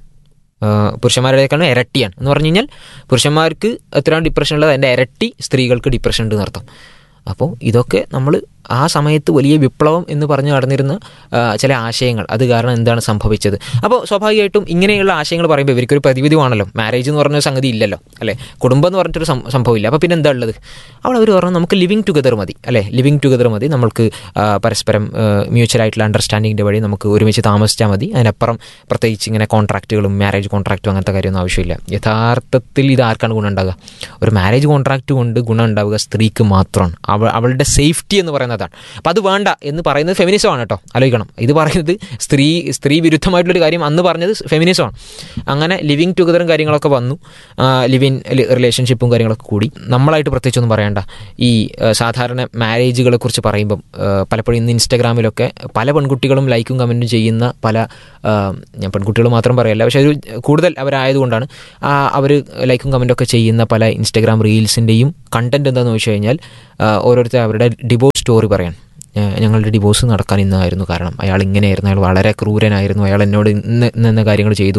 Speaker 5: ആ, പുരുഷന്മാരുടേക്കാളും ഇരട്ടിയാണ് എന്ന് പറഞ്ഞു കഴിഞ്ഞാൽ പുരുഷന്മാർക്ക് എത്രയാണ് ഡിപ്രഷൻ ഉള്ളത് അതിൻ്റെ ഇരട്ടി സ്ത്രീകൾക്ക് ഡിപ്രഷൻ ഉണ്ട് എന്നർത്ഥം അപ്പോൾ ഇതൊക്കെ നമ്മൾ ആ സമയത്ത് വലിയ വിപ്ലവം എന്ന് പറഞ്ഞു നടന്നിരുന്ന ആ, ചില ആശയങ്ങൾ അത് കാരണം എന്താണ് സംഭവിച്ചത് അപ്പോൾ സ്വാഭാവികമായിട്ടും ഇങ്ങനെയുള്ള ആശയങ്ങൾ പറയുമ്പോൾ ഇവർക്കൊരു പ്രതിവിധിയാണല്ലോ മാരേജ് എന്ന് പറഞ്ഞ സംഗതി ഇല്ലല്ലോ അല്ലേ കുടുംബം എന്ന് പറഞ്ഞിട്ടൊരു സം- സംഭവമില്ല അപ്പോൾ പിന്നെ എന്താ ഉള്ളത് അവിടെ അവർ പറഞ്ഞു നമുക്ക് ലിവിങ് ടുഗദർ മതി അല്ലേ ലിവിങ് ടുഗദർ മതി നമുക്ക് ആ, പരസ്പരം മ്യൂച്വൽ ആയിട്ടുള്ള അണ്ടർസ്റ്റാൻഡിങ്ങിൻ്റെ വഴി നമുക്ക് ഒരുമിച്ച് താമസിച്ചാൽ മതി അതിനപ്പുറം പ്രത്യേകിച്ച് ഇങ്ങനെ കോൺട്രാക്റ്റുകളും മാരേജ് കോൺട്രാക്റ്റും അങ്ങനത്തെ കാര്യമൊന്നും ആവശ്യമില്ല യഥാർത്ഥത്തിൽ ഇത് ആർക്കാണ് ഗുണം ഉണ്ടാകുക ഒരു മാരേജ് കോൺട്രാക്റ്റ് കൊണ്ട് ഗുണം ഉണ്ടാവുക സ്ത്രീക്ക് മാത്രമാണ് അവ അവളുടെ സേഫ്റ്റി എന്ന് പറയുന്നതാണ് അപ്പം അത് വേണ്ട എന്ന് പറയുന്നത് ഫെമിനിസമാണ് കേട്ടോ ആലോചിക്കണം ഇത് പറയുന്നത് സ്ത്രീ സ്ത്രീ വിരുദ്ധമായിട്ടുള്ളൊരു കാര്യം അന്ന് പറഞ്ഞത് ഫെമിനിസമാണ് അങ്ങനെ ലിവിങ് ടുഗദറും കാര്യങ്ങളൊക്കെ വന്നു ലിവിൻ റിലേഷൻഷിപ്പും കാര്യങ്ങളൊക്കെ കൂടി നമ്മളായിട്ട് പ്രത്യേകിച്ചൊന്നും പറയണ്ട ഈ ആ, സാധാരണ മാരേജുകളെ കുറിച്ച് പറയുമ്പം ആ, പലപ്പോഴും ഇന്ന് ഇൻസ്റ്റാഗ്രാമിലൊക്കെ പല പെൺകുട്ടികളും ലൈക്കും കമൻറ്റും ചെയ്യുന്ന പല ആ, ഞാൻ പെൺകുട്ടികൾ മാത്രം പറയല്ല പക്ഷേ ഒരു കൂടുതൽ അവരായതുകൊണ്ടാണ് അവർ ലൈക്കും കമൻറ്റൊക്കെ ചെയ്യുന്ന പല ഇൻസ്റ്റാഗ്രാം റീൽസിൻ്റെയും കണ്ടൻറ് എന്താണെന്ന് വെച്ച് കഴിഞ്ഞാൽ ആ, ഓരോരുത്തർ അവരുടെ ഡിവോഴ്സ് സ്റ്റോറി പറയാൻ ഏഹ് ഞങ്ങളുടെ ഡിവോഴ്സ് നടക്കാൻ ഇന്നായിരുന്നു കാരണം അയാൾ ഇങ്ങനെയായിരുന്നു അയാൾ വളരെ ക്രൂരനായിരുന്നു അയാൾ എന്നോട് ഇന്ന് ഇന്ന ഇന്ന കാര്യങ്ങൾ ചെയ്തു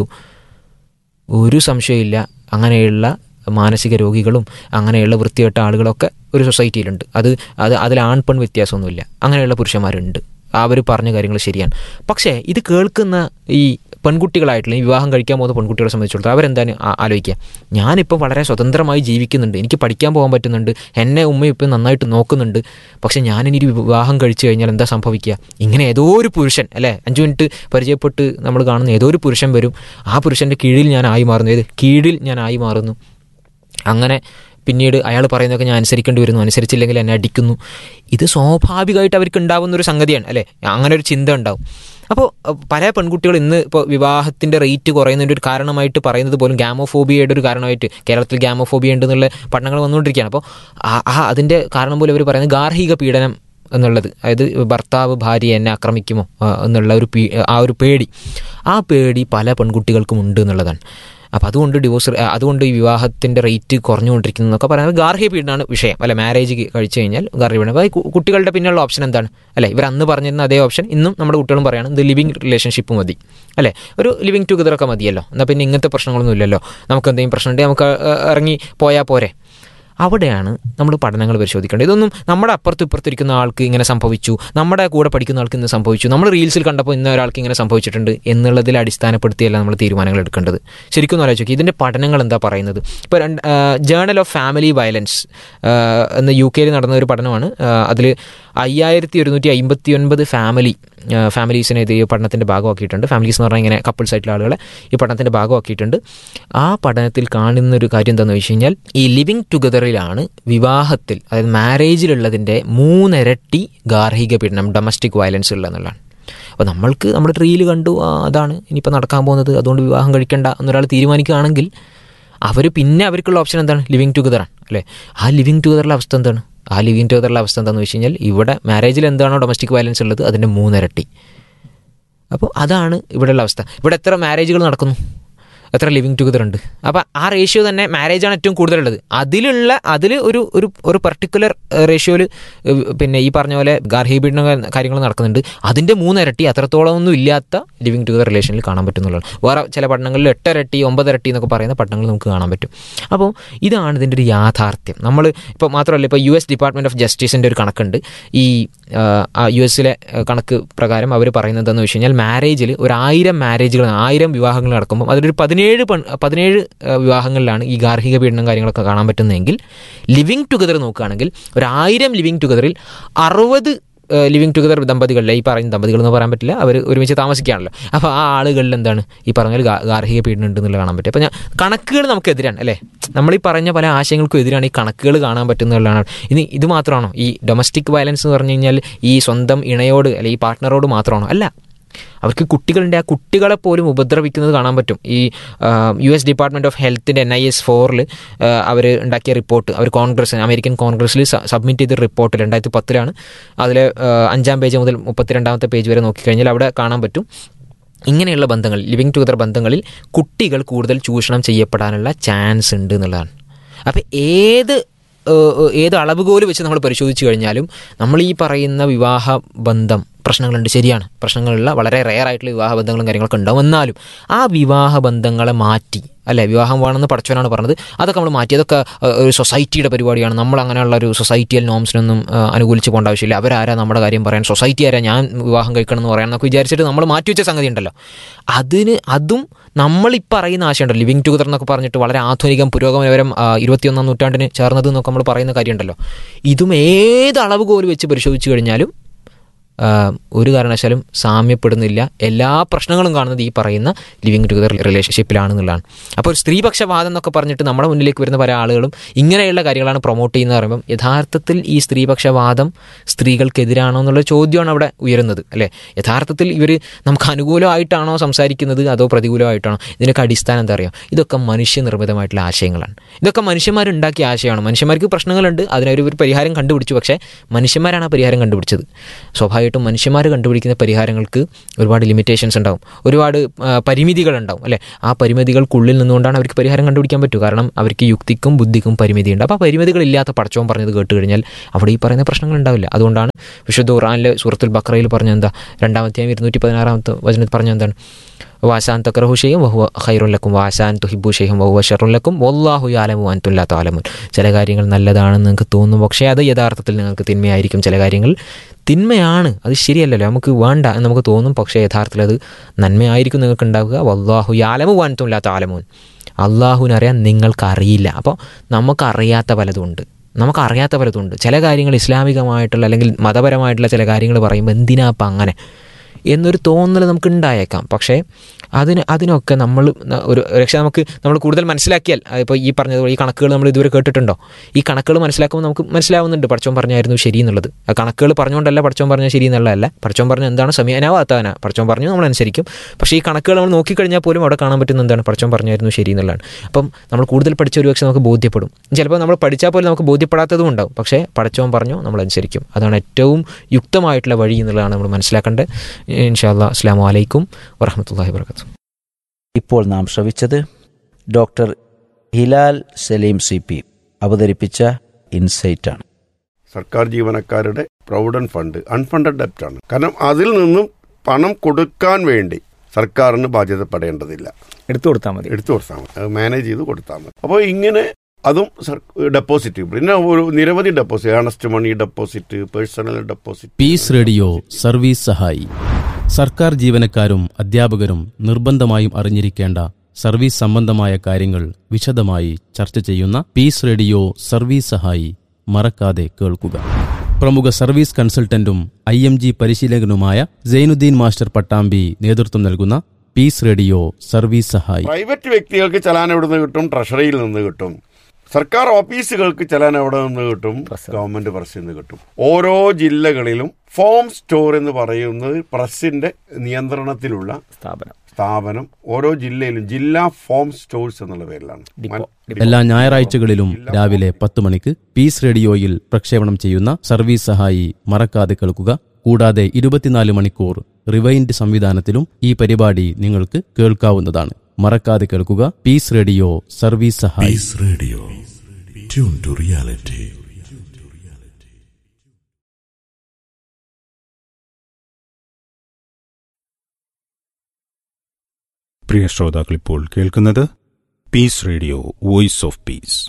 Speaker 5: ഒരു സംശയമില്ല അങ്ങനെയുള്ള മാനസിക രോഗികളും അങ്ങനെയുള്ള വൃത്തികെട്ട ആളുകളൊക്കെ ഒരു സൊസൈറ്റിയിലുണ്ട് അത് അത് അതിൽ ആൺ പെൺ വ്യത്യാസമൊന്നുമില്ല അങ്ങനെയുള്ള പുരുഷന്മാരുണ്ട് അവർ പറഞ്ഞ കാര്യങ്ങൾ ശരിയാണ് പക്ഷേ ഇത് കേൾക്കുന്ന ഈ പെൺകുട്ടികളായിട്ടുള്ള ഈ വിവാഹം കഴിക്കാൻ പോകുന്ന പെൺകുട്ടികളെ സംബന്ധിച്ചിടത്തോളം അവരെന്താണ് ആ- ആലോചിക്കുക ഞാനിപ്പോൾ വളരെ സ്വതന്ത്രമായി ജീവിക്കുന്നുണ്ട് എനിക്ക് പഠിക്കാൻ പോകാൻ പറ്റുന്നുണ്ട് എന്നെ ഉമ്മയും ഇപ്പം നന്നായിട്ട് നോക്കുന്നുണ്ട് പക്ഷേ ഞാനിനി ഒരു വിവാഹം കഴിച്ചു കഴിഞ്ഞാൽ എന്താ സംഭവിക്കുക ഇങ്ങനെ ഏതോ ഒരു പുരുഷൻ അല്ലേ അഞ്ച് മിനിറ്റ് പരിചയപ്പെട്ട് നമ്മൾ കാണുന്ന ഏതോ ഒരു പുരുഷൻ വരും ആ പുരുഷൻ്റെ കീഴിൽ ഞാൻ ആയി മാറുന്നു ഏത് കീഴിൽ ഞാൻ ആയി മാറുന്നു അങ്ങനെ പിന്നീട് അയാൾ പറയുന്നതൊക്കെ ഞാൻ അനുസരിക്കേണ്ടി വരുന്നു അനുസരിച്ചില്ലെങ്കിൽ എന്നെ അടിക്കുന്നു ഇത് സ്വാഭാവികമായിട്ട് അവർക്ക് ഉണ്ടാവുന്ന ഒരു സംഗതിയാണ് അല്ലേ അങ്ങനെ ഒരു ചിന്ത ഉണ്ടാവും അപ്പോൾ അഹ്, പല പെൺകുട്ടികൾ ഇന്ന് ഇപ്പോൾ വിവാഹത്തിൻ്റെ റേറ്റ് കുറയുന്നതിൻ്റെ ഒരു കാരണമായിട്ട് പറയുന്നത് പോലും ഗാമോഫോബിയയുടെ ഒരു കാരണമായിട്ട് കേരളത്തിൽ ഗാമോഫോബിയ ഉണ്ടെന്നുള്ള പഠനങ്ങൾ വന്നുകൊണ്ടിരിക്കുകയാണ് അപ്പോൾ ആ ആ അതിൻ്റെ കാരണം പോലും അവർ പറയുന്നത് ഗാർഹിക പീഡനം എന്നുള്ളത് അതായത് ഭർത്താവ് ഭാര്യ എന്നെ ആക്രമിക്കുമോ ആ, എന്നുള്ള ഒരു പീ ആ ഒരു പേടി ആ പേടി പല പെൺകുട്ടികൾക്കും ഉണ്ട് എന്നുള്ളതാണ് അപ്പോൾ അതുകൊണ്ട് ഡിവോഴ്സ് അതുകൊണ്ട് ഈ വിവാഹത്തിൻ്റെ റേറ്റ് കുറഞ്ഞുകൊണ്ടിരിക്കുന്നു എന്നൊക്കെ പറയുന്നത് ഗാർഹിക പീഡനമാണ് വിഷയം അല്ലെ മാരേജ് കഴിച്ചു കഴിഞ്ഞാൽ ഗാർഹിക പീഡനം അപ്പോൾ ഈ കു- കുട്ടികളുടെ പിന്നെയുള്ള ഓപ്ഷൻ എന്താണ് അല്ലേ ഇവർ അന്ന് പറഞ്ഞിരുന്ന അതേ ഓപ്ഷൻ ഇന്നും നമ്മുടെ കുട്ടികളും പറയണം ഇത് ലിവിങ് റിലേഷൻഷിപ്പ് മതി അല്ലേ ഒരു ലിവിങ് ടുഗദർ ഒക്കെ മതിയല്ലോ എന്നാൽ പിന്നെ ഇങ്ങനത്തെ പ്രശ്നങ്ങളൊന്നും ഇല്ലല്ലോ നമുക്ക് എന്തെങ്കിലും പ്രശ്നമുണ്ടെങ്കിൽ നമുക്ക് ആ, ഇറങ്ങി പോയാൽ പോരെ അവിടെയാണ് നമ്മൾ പഠനങ്ങൾ പരിശോധിക്കേണ്ടത് ഇതൊന്നും നമ്മുടെ അപ്പുറത്തും ഇപ്പുറത്തിരിക്കുന്ന ആൾക്ക് ഇങ്ങനെ സംഭവിച്ചു നമ്മുടെ കൂടെ പഠിക്കുന്ന ആൾക്ക് ഇന്ന് സംഭവിച്ചു നമ്മൾ റീൽസിൽ കണ്ടപ്പോൾ ഇന്ന ഒരാൾക്ക് ഇങ്ങനെ സംഭവിച്ചിട്ടുണ്ട് എന്നുള്ളതിൽ അടിസ്ഥാനപ്പെടുത്തിയല്ല നമ്മൾ തീരുമാനങ്ങൾ എടുക്കേണ്ടത് ശരിക്കും ഒന്ന് ആലോചിക്കുക ഇതിൻ്റെ പഠനങ്ങൾ എന്താ പറയുന്നത് ഇപ്പോൾ രണ്ട് ജേണൽ ഓഫ് ഫാമിലി വയലൻസ് എന്ന യു കെയിൽ നടന്ന ഒരു പഠനമാണ് അതിൽ അയ്യായിരത്തി ഒരുന്നൂറ്റി അമ്പത്തി ഒൻപത് ഫാമിലി ഫാമിലീസിനെ ഇത് ഈ പഠനത്തിൻ്റെ ഭാഗമാക്കിയിട്ടുണ്ട് ഫാമിലീസ് എന്ന് പറഞ്ഞാൽ ഇങ്ങനെ കപ്പിൾസ് ആയിട്ടുള്ള ആളുകളെ ഈ പഠനത്തിൻ്റെ ഭാഗമാക്കിയിട്ടുണ്ട് ആ പഠനത്തിൽ കാണുന്ന ഒരു കാര്യം എന്താണെന്ന് വെച്ച് കഴിഞ്ഞാൽ ഈ ലിവിങ് ടുഗദറിലാണ് വിവാഹത്തിൽ അതായത് മാരേജിലുള്ളതിൻ്റെ മൂന്നിരട്ടി ഗാർഹിക പീഡനം ഡൊമസ്റ്റിക് വയലൻസ് ഉള്ള എന്നുള്ളതാണ് അപ്പോൾ നമ്മൾക്ക് നമ്മുടെ റീല് കണ്ടു ആ, അതാണ് ഇനിയിപ്പോൾ നടക്കാൻ പോകുന്നത് അതുകൊണ്ട് വിവാഹം കഴിക്കേണ്ട എന്നൊരാൾ തീരുമാനിക്കുകയാണെങ്കിൽ അവർ പിന്നെ അവർക്കുള്ള ഓപ്ഷൻ എന്താണ് ലിവിങ് ടുഗദറാണ് അല്ലേ ആ ലിവിങ് ടുഗദറിലെ അവസ്ഥ എന്താണ് ആ ലിവിങ് ടുഗദറിലെ അവസ്ഥ എന്താണെന്ന് വെച്ച് കഴിഞ്ഞാൽ ഇവിടെ മാരേജിൽ എന്താണോ ഡൊമസ്റ്റിക് വയലൻസ് ഉള്ളത് അതിൻ്റെ മൂന്നിരട്ടി അപ്പോൾ അതാണ് ഇവിടെയുള്ള അവസ്ഥ ഇവിടെ എത്ര മാരേജുകൾ നടക്കുന്നു എത്ര ലിവിങ് ടുഗദർ ഉണ്ട് അപ്പോൾ ആ റേഷ്യോ തന്നെ മാരേജാണ് ഏറ്റവും കൂടുതലുള്ളത് അതിലുള്ള അതിൽ ഒരു ഒരു ഒരു പർട്ടിക്കുലർ റേഷ്യോയിൽ പിന്നെ ഈ പറഞ്ഞ പോലെ ഗാർഹിക പീഡന കാര്യങ്ങൾ നടക്കുന്നുണ്ട് അതിൻ്റെ മൂന്നിരട്ടി അത്രത്തോളം ഒന്നും ഇല്ലാത്ത ലിവിങ് ടുഗദർ റിലേഷനിൽ കാണാൻ പറ്റുന്നുള്ളതാണ് വേറെ ചില പഠനങ്ങളിൽ എട്ടരട്ടി ഒമ്പതരട്ടി എന്നൊക്കെ പറയുന്ന പഠനങ്ങൾ നമുക്ക് കാണാൻ പറ്റും അപ്പോൾ ഇതാണ് ഇതിൻ്റെ ഒരു യാഥാർത്ഥ്യം നമ്മൾ ഇപ്പോൾ മാത്രമല്ല ഇപ്പോൾ യു എസ് ഡിപ്പാർട്ട്മെൻറ്റ് ഓഫ് ജസ്റ്റിസിൻ്റെ ഒരു കണക്കുണ്ട് ഈ യു എസിലെ കണക്ക് പ്രകാരം അവർ പറയുന്നത് എന്താണെന്ന് വെച്ച് കഴിഞ്ഞാൽ മാരേജിൽ ഒരു ആയിരം മാരേജുകൾ ആയിരം വിവാഹങ്ങൾ നടക്കുമ്പോൾ അതിലൊരു പതിനേഴ് പെൺ പതിനേഴ് വിവാഹങ്ങളിലാണ് ഈ ഗാർഹിക പീഡനം കാര്യങ്ങളൊക്കെ കാണാൻ പറ്റുന്നതെങ്കിൽ ലിവിങ് ടുഗദർ നോക്കുകയാണെങ്കിൽ ഒരു ആയിരം ലിവിങ് ടുഗദറിൽ അറുപത് ലിവിങ് ടുഗദർ ദമ്പതികളിലെ ഈ പറയുന്ന ദമ്പതികൾ എന്ന് പറയാൻ പറ്റില്ല അവർ ഒരുമിച്ച് താമസിക്കുകയാണല്ലോ അപ്പോൾ ആ ആളുകളിൽ എന്താണ് ഈ പറഞ്ഞ ഗാർഹിക പീഡനം ഉണ്ടെന്നുള്ള കാണാൻ പറ്റും അപ്പോൾ ഞാൻ കണക്കുകൾ നമുക്കെതിരാണ് അല്ലേ നമ്മൾ ഈ പറഞ്ഞ പല ആശയങ്ങൾക്കും എതിരാണ് ഈ കണക്കുകൾ കാണാൻ പറ്റുന്നതാണ് ഇനി ഇത് മാത്രമാണോ ഈ ഡൊമസ്റ്റിക് വയലൻസ് എന്ന് പറഞ്ഞു കഴിഞ്ഞാൽ ഈ സ്വന്തം ഇണയോട് അല്ലെ ഈ പാർട്ട്ണറോട് മാത്രമാണോ അല്ല അവർക്ക് കുട്ടികളുണ്ട് ആ കുട്ടികളെ പോലും ഉപദ്രവിക്കുന്നത് കാണാൻ പറ്റും ഈ യു എസ് ഡിപ്പാർട്ട്മെൻറ്റ് ഓഫ് ഹെൽത്തിൻ്റെ എൻ ഐ എസ് ഫോറിൽ അവർ ഉണ്ടാക്കിയ റിപ്പോർട്ട് അവർ കോൺഗ്രസ് അമേരിക്കൻ കോൺഗ്രസ്സിൽ സബ്മിറ്റ് ചെയ്ത റിപ്പോർട്ട് രണ്ടായിരത്തി പത്തിലാണ് അതിൽ അഞ്ചാം പേജ് മുതൽ മുപ്പത്തിരണ്ടാമത്തെ പേജ് വരെ നോക്കിക്കഴിഞ്ഞാൽ അവിടെ കാണാൻ പറ്റും ഇങ്ങനെയുള്ള ബന്ധങ്ങൾ ലിവിങ് ടുഗദർ ബന്ധങ്ങളിൽ കുട്ടികൾ കൂടുതൽ ചൂഷണം ചെയ്യപ്പെടാനുള്ള ചാൻസ് ഉണ്ട് എന്നുള്ളതാണ് അപ്പോൾ ഏത് ഏത് അളവുകോല് വെച്ച് നമ്മൾ പരിശോധിച്ച് കഴിഞ്ഞാലും നമ്മൾ ഈ പറയുന്ന വിവാഹ ബന്ധം പ്രശ്നങ്ങളുണ്ട് ശരിയാണ് പ്രശ്നങ്ങളുള്ള വളരെ റെയർ ആയിട്ടുള്ള വിവാഹ ബന്ധങ്ങളും കാര്യങ്ങളൊക്കെ ഉണ്ടാവും എന്നാലും ആ വിവാഹ ബന്ധങ്ങളെ മാറ്റി അല്ലേ വിവാഹം വേണമെന്ന് പഠിച്ചവനാണ് പറഞ്ഞത് അതൊക്കെ നമ്മൾ മാറ്റി അതൊക്കെ ഒരു സൊസൈറ്റിയുടെ പരിപാടിയാണ് നമ്മൾ അങ്ങനെയുള്ള ഒരു സൊസൈറ്റിയൽ നോംസിനൊന്നും അനുകൂലിച്ച് പോകേണ്ട ആവശ്യമില്ല അവരാരാ നമ്മുടെ കാര്യം പറയാൻ സൊസൈറ്റി ആരാ ഞാൻ വിവാഹം കഴിക്കണം എന്ന് പറയാൻ എന്നൊക്കെ വിചാരിച്ചിട്ട് നമ്മൾ മാറ്റി വെച്ച സംഗതി ഉണ്ടല്ലോ അതിന് അതും നമ്മൾ ഈ പറയുന്ന ആശയമുണ്ടല്ലോ ലിവിങ് ടുഗദർ എന്നൊക്കെ പറഞ്ഞിട്ട് വളരെ ആധുനികം പുരോഗമനപരം ഇരുപത്തിയൊന്നാം നൂറ്റാണ്ടിന് ചേർന്നത് എന്നൊക്കെ നമ്മൾ പറയുന്ന കാര്യമുണ്ടല്ലോ ഇതും ഏത് അളവുകോല് വെച്ച് പരിശോധിച്ച് കഴിഞ്ഞാലും ഒരു കാരണവശാലും സാമ്യപ്പെടുന്നില്ല എല്ലാ പ്രശ്നങ്ങളും കാണുന്നത് ഈ പറയുന്ന ലിവിങ് ടുഗദർ റിലേഷൻഷിപ്പിലാണെന്നുള്ളതാണ് അപ്പോൾ ഒരു സ്ത്രീപക്ഷവാദം എന്നൊക്കെ പറഞ്ഞിട്ട് നമ്മുടെ മുന്നിലേക്ക് വരുന്ന പല ആളുകളും ഇങ്ങനെയുള്ള കാര്യങ്ങളാണ് പ്രൊമോട്ട് ചെയ്യുന്നത് പറയുമ്പം യഥാർത്ഥത്തിൽ ഈ സ്ത്രീപക്ഷവാദം സ്ത്രീകൾക്കെതിരാണോ എന്നുള്ള ചോദ്യമാണ് അവിടെ ഉയരുന്നത് അല്ലേ യഥാർത്ഥത്തിൽ ഇവർ നമുക്ക് അനുകൂലമായിട്ടാണോ സംസാരിക്കുന്നത് അതോ പ്രതികൂലമായിട്ടാണോ ഇതിനൊക്കെ അടിസ്ഥാനം എന്താ പറയുക ഇതൊക്കെ മനുഷ്യനിർമ്മിതമായിട്ടുള്ള ആശയങ്ങളാണ് ഇതൊക്കെ മനുഷ്യന്മാരുണ്ടാക്കിയ ആശയമാണ് മനുഷ്യന്മാർക്ക് പ്രശ്നങ്ങളുണ്ട് അതിനൊരു ഒരു പരിഹാരം കണ്ടുപിടിച്ചു പക്ഷേ മനുഷ്യന്മാരാണ് ആ പരിഹാരം കണ്ടുപിടിച്ചത് സ്വാഭാവിക തീർച്ചയായിട്ടും മനുഷ്യന്മാർ കണ്ടുപിടിക്കുന്ന പരിഹാരങ്ങൾക്ക് ഒരുപാട് ലിമിറ്റേഷൻസ് ഉണ്ടാവും ഒരുപാട് പരിമിതികളുണ്ടാവും അല്ലേ ആ പരിമിതികൾക്കുള്ളിൽ നിന്നുകൊണ്ടാണ് അവർക്ക് പരിഹാരം കണ്ടുപിടിക്കാൻ പറ്റൂ കാരണം അവർക്ക് യുക്തിക്കും ബുദ്ധിക്കും പരിമിതിയുണ്ട് അപ്പോൾ ആ പരിമിതികളില്ലാത്ത പടച്ചോൻ പറഞ്ഞത് കേട്ട് കഴിഞ്ഞാൽ അവിടെ ഈ പറയുന്ന പ്രശ്നങ്ങൾ ഉണ്ടാവില്ല അതുകൊണ്ടാണ് വിശുദ്ധ ഖുറാനിലെ സൂറത്തുൽ ബക്രയിൽ പറഞ്ഞ എന്താ രണ്ടാമത്തെയും ഇരുന്നൂറ്റി പതിനാറാമത്തെ വചനത്തിൽ പറഞ്ഞ എന്താണ് വാസാൻ തക്കറഹു ഷെയ്യും വഹുവ ഖൈറുല്ലക്കും വാസാൻ തുഹിബു ഷെയ്യും വഹുവ ഷറുല്ലക്കും വല്ലാഹു യാലമു അൻതുല്ലാ താലമുൻ ചില കാര്യങ്ങൾ നല്ലതാണെന്ന് നിങ്ങൾക്ക് തോന്നും പക്ഷേ അത് യഥാർത്ഥത്തിൽ നിങ്ങൾക്ക് തിന്മയായിരിക്കും ചില കാര്യങ്ങൾ തിന്മയാണ് അത് ശരിയല്ലല്ലോ നമുക്ക് വേണ്ട എന്ന് നമുക്ക് തോന്നും പക്ഷേ യഥാർത്ഥത്തിൽ അത് നന്മയായിരിക്കും നിങ്ങൾക്ക് ഉണ്ടാവുക വല്ലാഹു യാലമു അൻതുല്ലാ താലമുൻ അള്ളാഹുവിനറിയാൻ നിങ്ങൾക്കറിയില്ല അപ്പോൾ നമുക്കറിയാത്ത പലതുണ്ട് നമുക്കറിയാത്ത പലതുണ്ട് ചില കാര്യങ്ങൾ ഇസ്ലാമികമായിട്ടുള്ള അല്ലെങ്കിൽ മതപരമായിട്ടുള്ള ചില കാര്യങ്ങൾ പറയുമ്പോൾ എന്തിനാ അപ്പം അങ്ങനെ എന്നൊരു തോന്നൽ നമുക്ക് ഉണ്ടായേക്കാം പക്ഷേ അതിന് അതിനൊക്കെ നമ്മൾ ഒരു രക്ഷ നമുക്ക് നമ്മൾ കൂടുതൽ മനസ്സിലാക്കിയാൽ ഇപ്പോൾ ഈ പറഞ്ഞതുപോലെ ഈ കണക്കുകൾ നമ്മൾ ഇതുവരെ കേട്ടിട്ടുണ്ടോ ഈ കണക്കുകൾ മനസ്സിലാക്കുമ്പോൾ നമുക്ക് മനസ്സിലാവുന്നുണ്ട് പഠിച്ചോൻ പറഞ്ഞായിരുന്നു ശരി എന്നുള്ളത് ആ കണക്കുകൾ പറഞ്ഞുകൊണ്ടല്ല പഠിച്ചോൻ പറഞ്ഞാൽ ശരി എന്നുള്ളതല്ല പഠിച്ചോൻ പറഞ്ഞ എന്താണ് സമയനാവാത്തവന പഠിച്ചോൻ പറഞ്ഞു നമ്മൾ അനുസരിക്കും പക്ഷേ ഈ കണക്കുകൾ നമ്മൾ നോക്കിക്കഴിഞ്ഞാൽ പോലും അവിടെ കാണാൻ പറ്റുന്ന എന്താണ് പഠിച്ചോൻ പറഞ്ഞായിരുന്നു ശരി എന്നുള്ളതാണ് അപ്പം നമ്മൾ കൂടുതൽ പഠിച്ച ഒരു പക്ഷേ നമുക്ക് ബോധ്യപ്പെടും ചിലപ്പോൾ നമ്മൾ പഠിച്ചാൽ പോലും നമുക്ക് ബോധ്യപ്പെടാത്തതും ഉണ്ടാവും പക്ഷേ പഠിച്ചോൻ പറഞ്ഞു നമ്മൾ അനുസരിക്കും അതാണ് ഏറ്റവും യുക്തമായിട്ടുള്ള വഴി എന്നുള്ളതാണ് നമ്മൾ മനസ്സിലാക്കേണ്ടത് ഇൻഷാല്ലാ അസ്സാം വലൈക്കും വറഹമത്തല്ലാഹി വർക്കത്തു
Speaker 4: ഇപ്പോൾ നാം ശ്രവിച്ചത് doctor Hilal Saleem C P അവതരിപ്പിച്ച ഇൻസൈറ്റ് ആണ്
Speaker 6: സർക്കാർ ജീവനക്കാരുടെ പ്രൊവിഡന്റ് ഫണ്ട് അൺഫണ്ടഡ് ഡെപ്റ്റ് ആണ് കാരണം അതിൽ നിന്നും പണം കൊടുക്കാൻ വേണ്ടി സർക്കാരിന് ബാധ്യതപ്പെടേണ്ടതില്ല
Speaker 7: എടുത്തു കൊടുത്താൽ മതി
Speaker 6: എടുത്തു കൊടുത്താൽ മതി അത് മാനേജ് ചെയ്ത് കൊടുത്താൽ മതി അപ്പോൾ ഇങ്ങനെ അതും ഡെപ്പോസിറ്റ് പിന്നെ ഒരു നിരവധി deposit earnest money deposit personal deposit
Speaker 8: peace radio service സഹായി സർക്കാർ ജീവനക്കാരും അധ്യാപകരും നിർബന്ധമായും അറിഞ്ഞിരിക്കേണ്ട സർവീസ് സംബന്ധമായ കാര്യങ്ങൾ വിശദമായി ചർച്ച ചെയ്യുന്ന പീസ് റേഡിയോ സർവീസ് സഹായി മറക്കാതെ കേൾക്കുക പ്രമുഖ സർവീസ് കൺസൾട്ടന്റും ഐ എം ജി പരിശീലകനുമായ സൈനുദ്ദീൻ മാസ്റ്റർ പട്ടാമ്പി നേതൃത്വം നൽകുന്ന പീസ് റേഡിയോ സർവീസ് സഹായി
Speaker 6: പ്രൈവറ്റ് വ്യക്തികൾക്ക് ചലാൻ എവിടെ നിന്ന് കിട്ടും ട്രഷറിയിൽ നിന്ന് കിട്ടും സർക്കാർ ഓഫീസുകൾക്ക് ചെല്ലാൻ എവിടെ നിന്ന് കിട്ടും ഗവൺമെന്റ് പ്രസ്സിൽ നിന്ന് കിട്ടും ഓരോ ജില്ലകളിലും ഫോം സ്റ്റോർ എന്ന് പറയുന്നത് പ്രസിന്റെ നിയന്ത്രണത്തിലുള്ള
Speaker 7: സ്ഥാപനം
Speaker 6: സ്ഥാപനം ഓരോ ജില്ലയിലും ജില്ലാ ഫോം സ്റ്റോഴ്സ് എന്നുള്ള പേരിലാണ്
Speaker 7: ഡിപ്പോ
Speaker 6: മൻ-
Speaker 8: എല്ലാ ഞായറാഴ്ചകളിലും രാവിലെ പത്ത് മണിക്ക് പീസ് റേഡിയോയിൽ പ്രക്ഷേപണം ചെയ്യുന്ന സർവീസ് സഹായി മറക്കാതെ കേൾക്കുക കൂടാതെ ഇരുപത്തിനാല് മണിക്കൂർ റിവൈൻഡ് സംവിധാനത്തിലും ഈ പരിപാടി നിങ്ങൾക്ക് കേൾക്കാവുന്നതാണ് മറക്കാതെ കേൾക്കുക പീസ് റേഡിയോ സർവീസ് സഹായി
Speaker 3: Peace Radio. Tune to reality.
Speaker 9: പ്രിയ ശ്രോതാക്കൾ ഇപ്പോൾ കേൾക്കുന്നത് peace radio voice of peace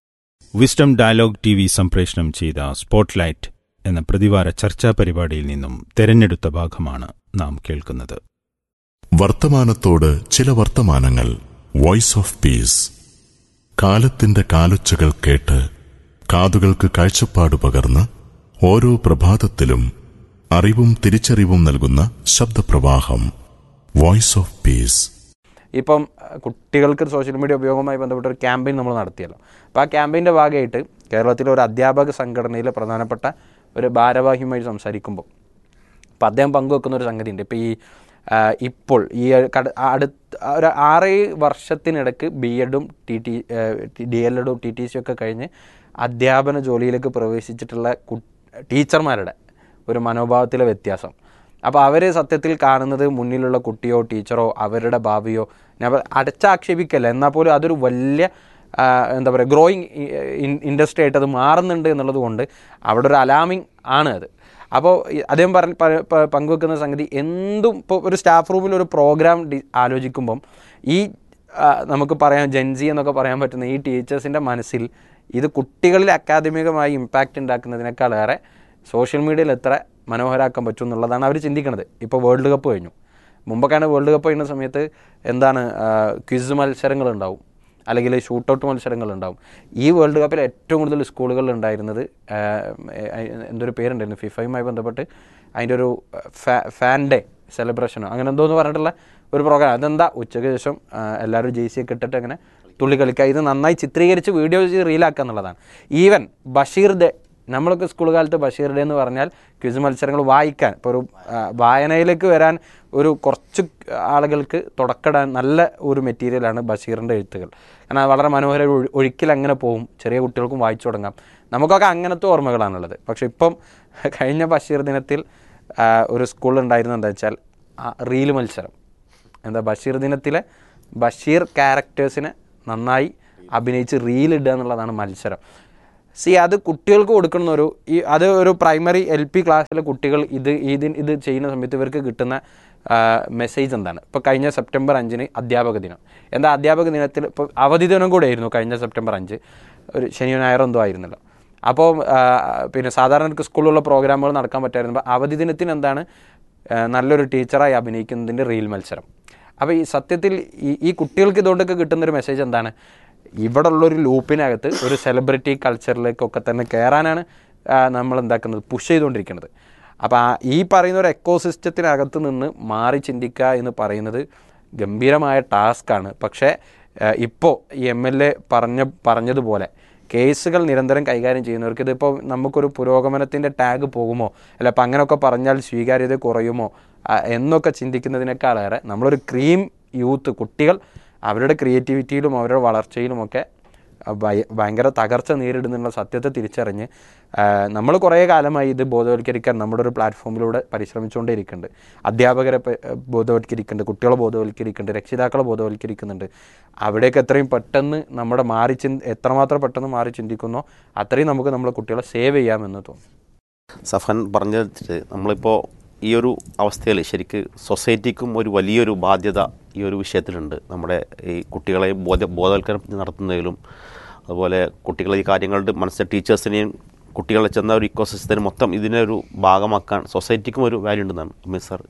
Speaker 9: wisdom dialogue T V സംപ്രേഷണം ചെയ്ത സ്പോട്ട്ലൈറ്റ് എന്ന പ്രതിവാര ചർച്ചാ പരിപാടിയിൽ നിന്നും തെരഞ്ഞെടുത്ത ഭാഗമാണ് നാം കേൾക്കുന്നത്
Speaker 3: വർത്തമാനത്തോട് ചില വർത്തമാനങ്ങൾ വോയിസ് ഓഫ് പീസ് കാലത്തിന്റെ കാലൊച്ചകൾ കേട്ട് കാതുകൾക്ക് കാഴ്ചപ്പാട് പകർന്ന് ഓരോ പ്രഭാതത്തിലും അറിവും തിരിച്ചറിവും നൽകുന്ന ശബ്ദപ്രവാഹം വോയിസ് ഓഫ് പീസ്
Speaker 10: ഇപ്പം അഹ് കുട്ടികൾക്ക് സോഷ്യൽ മീഡിയ ഉപയോഗവുമായി ബന്ധപ്പെട്ട ഒരു ക്യാമ്പയിൻ നമ്മൾ നടത്തിയല്ലോ അപ്പോൾ ആ ക്യാമ്പയിൻ്റെ ഭാഗമായിട്ട് കേരളത്തിലെ ഒരു അധ്യാപക സംഘടനയിലെ പ്രധാനപ്പെട്ട ഒരു ഭാരവാഹിയുമായി സംസാരിക്കുമ്പോൾ അപ്പോൾ അദ്ദേഹം പങ്കുവെക്കുന്ന ഒരു സംഗതി ഉണ്ട് ഇപ്പോൾ ഈ ആ, ഇപ്പോൾ ഈ കട അടുത്ത ഒരു ആറ് വർഷത്തിനിടക്ക് ബി എഡും ടി ടി ഡി എൽ എഡും ടി ടി സി ഒക്കെ കഴിഞ്ഞ് അധ്യാപന ജോലിയിലേക്ക് പ്രവേശിച്ചിട്ടുള്ള കു ടീച്ചർമാരുടെ ഒരു മനോഭാവത്തിലെ വ്യത്യാസം അപ്പോൾ അവർ സത്യത്തിൽ കാണുന്നത് മുന്നിലുള്ള കുട്ടിയോ ടീച്ചറോ അവരുടെ ഭാവിയോ ഞാൻ പറ- അടച്ചാക്ഷേപിക്കല്ല എന്നാൽ പോലും അതൊരു വലിയ ആ, എന്താ പറയുക ഗ്രോയിങ് ഇൻഡസ്ട്രി ആയിട്ട് അത് മാറുന്നുണ്ട് എന്നുള്ളത് കൊണ്ട് അവിടെ ഒരു അലാമിങ് ആണ് അത് അപ്പോൾ ഈ- അദ്ദേഹം പറഞ്ഞ പ- പ- പങ്കുവെക്കുന്ന സംഗതി എന്തും ഇപ്പോൾ ഒരു സ്റ്റാഫ് റൂമിൽ ഒരു പ്രോഗ്രാം ഡി ആലോചിക്കുമ്പം ഈ ആ, നമുക്ക് പറയാം ജെൻസി എന്നൊക്കെ പറയാൻ പറ്റുന്ന ഈ ടീച്ചേഴ്സിൻ്റെ മനസ്സിൽ ഇത് കുട്ടികളിൽ അക്കാദമികമായി ഇമ്പാക്റ്റ് ഉണ്ടാക്കുന്നതിനേക്കാളേറെ സോഷ്യൽ മീഡിയയിൽ എത്ര മനോഹരാക്കാൻ പറ്റും എന്നുള്ളതാണ് അവർ ചിന്തിക്കുന്നത് ഇപ്പോൾ വേൾഡ് കപ്പ് കഴിഞ്ഞു മുമ്പൊക്കെയാണ് വേൾഡ് കപ്പ് കഴിയുന്ന സമയത്ത് എന്താണ് ക്വിസ് മത്സരങ്ങളുണ്ടാവും അല്ലെങ്കിൽ ഷൂട്ടൗട്ട് മത്സരങ്ങളുണ്ടാവും ഈ വേൾഡ് കപ്പിൽ ഏറ്റവും കൂടുതൽ സ്കൂളുകളിൽ ഉണ്ടായിരുന്നത് ആ, ഏ, എന്തൊരു പേരുണ്ടായിരുന്നു ഫിഫയുമായി ബന്ധപ്പെട്ട് അതിൻ്റെ ഒരു ഫാ- ഫാൻ ഡേ സെലിബ്രേഷനോ അങ്ങനെ എന്തോ എന്ന് പറഞ്ഞിട്ടുള്ള ഒരു പ്രോഗ്രാം അതെന്താ ഉച്ചയ്ക്ക് ശേഷം ആ, എല്ലാവരും ജേഴ്സി ഒക്കെ ഇട്ടിട്ട് അങ്ങനെ തുള്ളി കളിക്കുക ഇത് നന്നായി ചിത്രീകരിച്ച് വീഡിയോ ചെയ്ത് റീലാക്കുക എന്നുള്ളതാണ് ഈവൻ ബഷീർ ഡേ നമ്മളൊക്കെ സ്കൂൾ കാലത്ത് ബഷീർ ഡേ എന്ന് പറഞ്ഞാൽ ക്വിസ് മത്സരങ്ങൾ വായിക്കാൻ ഇപ്പോൾ ഒരു ആ, വായനയിലേക്ക് വരാൻ ഒരു കുറച്ച് ആളുകൾക്ക് തുടക്കടാൻ നല്ല ഒരു മെറ്റീരിയലാണ് ബഷീറിൻ്റെ എഴുത്തുകൾ കാരണം അത് വളരെ മനോഹര ഒരു ഒഴു- ഒഴുക്കിൽ അങ്ങനെ പോകും ചെറിയ കുട്ടികൾക്കും വായിച്ചു തുടങ്ങാം നമുക്കൊക്കെ അങ്ങനത്തെ ഓർമ്മകളാണുള്ളത് പക്ഷേ ഇപ്പം കഴിഞ്ഞ ബഷീർ ദിനത്തിൽ ആ, ഒരു സ്കൂളിൽ ഉണ്ടായിരുന്നത് എന്താ വെച്ചാൽ ആ, റീല് മത്സരം എന്താ ബഷീർ ദിനത്തിലെ ബഷീർ ക്യാരക്ടേഴ്സിനെ നന്നായി അഭിനയിച്ച് റീൽ ഇടുക എന്നുള്ളതാണ് മത്സരം സി അത് കുട്ടികൾക്ക് കൊടുക്കുന്ന ഒരു ഈ അത് ഒരു പ്രൈമറി എൽ പി ക്ലാസ്സിലെ കുട്ടികൾ ഇത് ഇതിന് ഇത് ചെയ്യുന്ന സമയത്ത് ഇവർക്ക് കിട്ടുന്ന മെസ്സേജ് എന്താണ് ഇപ്പോൾ കഴിഞ്ഞ സെപ്റ്റംബർ അഞ്ചിന് അധ്യാപക ദിനം എന്താ അധ്യാപക ദിനത്തിൽ ഇപ്പോൾ അവധി ദിനം കൂടെ ആയിരുന്നു കഴിഞ്ഞ സെപ്റ്റംബർ അഞ്ച് ഒരു ശനിയോ ഞായറോ എന്തോ ആയിരുന്നല്ലോ അപ്പോൾ പിന്നെ സാധാരണ സ്കൂളിലുള്ള പ്രോഗ്രാമുകൾ നടക്കാൻ പറ്റായിരുന്നു അവധി ദിനത്തിന് എന്താണ് ആ, നല്ലൊരു ടീച്ചറായി അഭിനയിക്കുന്നതിൻ്റെ റീൽ മത്സരം അപ്പോൾ ഈ സത്യത്തിൽ ഈ ഈ കുട്ടികൾക്ക് ഇതുകൊണ്ടൊക്കെ കിട്ടുന്നൊരു മെസ്സേജ് എന്താണ് ഇവിടെ ഉള്ളൊരു ലൂപ്പിനകത്ത് ഒരു സെലിബ്രിറ്റി കൾച്ചറിലേക്കൊക്കെ തന്നെ കയറാനാണ് ആ, നമ്മൾ എന്താക്കുന്നത് പുഷ് ചെയ്തുകൊണ്ടിരിക്കുന്നത് അപ്പോൾ ആ ഈ പറയുന്ന ഒരു എക്കോസിസ്റ്റത്തിനകത്ത് നിന്ന് മാറി ചിന്തിക്കുക എന്ന് പറയുന്നത് ഗംഭീരമായ ടാസ്ക്കാണ് പക്ഷേ ഇപ്പോൾ ഈ എം എൽ എ പറഞ്ഞ പറഞ്ഞതുപോലെ കേസുകൾ നിരന്തരം കൈകാര്യം ചെയ്യുന്നവർക്ക് ഇതിപ്പോൾ നമുക്കൊരു പുരോഗമനത്തിൻ്റെ ടാഗ് പോകുമോ അല്ല അപ്പം അങ്ങനെയൊക്കെ പറഞ്ഞാൽ സ്വീകാര്യത കുറയുമോ ആ, എന്നൊക്കെ ചിന്തിക്കുന്നതിനേക്കാളേറെ നമ്മളൊരു ക്രീം യൂത്ത് കുട്ടികൾ അവരുടെ ക്രിയേറ്റിവിറ്റിയിലും അവരുടെ വളർച്ചയിലുമൊക്കെ ഭയ- ഭയങ്കര തകർച്ച നേരിടുന്നുള്ള സത്യത്തെ തിരിച്ചറിഞ്ഞ് നമ്മൾ കുറേ കാലമായി ഇത് ബോധവൽക്കരിക്കാൻ നമ്മുടെ ഒരു പ്ലാറ്റ്ഫോമിലൂടെ പരിശ്രമിച്ചുകൊണ്ടേ ഇരിക്കുന്നുണ്ട് അധ്യാപകരെ പ- ബോധവൽക്കരിക്കുന്നുണ്ട് കുട്ടികളെ ബോധവൽക്കരിക്കുന്നുണ്ട് രക്ഷിതാക്കളെ ബോധവൽക്കരിക്കുന്നുണ്ട് അവിടേക്ക് എത്രയും പെട്ടെന്ന് നമ്മുടെ മാറി ചിന്ത എത്രമാത്രം പെട്ടെന്ന് മാറി ചിന്തിക്കുന്നോ അത്രയും നമുക്ക് നമ്മുടെ കുട്ടികളെ സേവ് ചെയ്യാമെന്ന് തോന്നുന്നു
Speaker 11: സഫൻ പറഞ്ഞത് നമ്മളിപ്പോൾ ഈ ഒരു അവസ്ഥയിൽ ശരിക്ക് സൊസൈറ്റിക്കും ഒരു വലിയൊരു ബാധ്യത ഈ ഒരു വിഷയത്തിലുണ്ട് നമ്മുടെ ഈ കുട്ടികളെ ബോധ ബോധവൽക്കരണം നടത്തുന്നതിലും അതുപോലെ കുട്ടികളെ ഈ കാര്യങ്ങളുടെ മനസ്സിലെ ടീച്ചേഴ്സിനെയും കുട്ടികളെ ചെന്ന ഒരു ഇക്കോസിസ്റ്റത്തിന് മൊത്തം ഇതിനെ ഒരു ഭാഗമാക്കാൻ സൊസൈറ്റിക്കും ഒരു വാല്യൂ ഉണ്ടെന്നാണ് അമിത് സാർ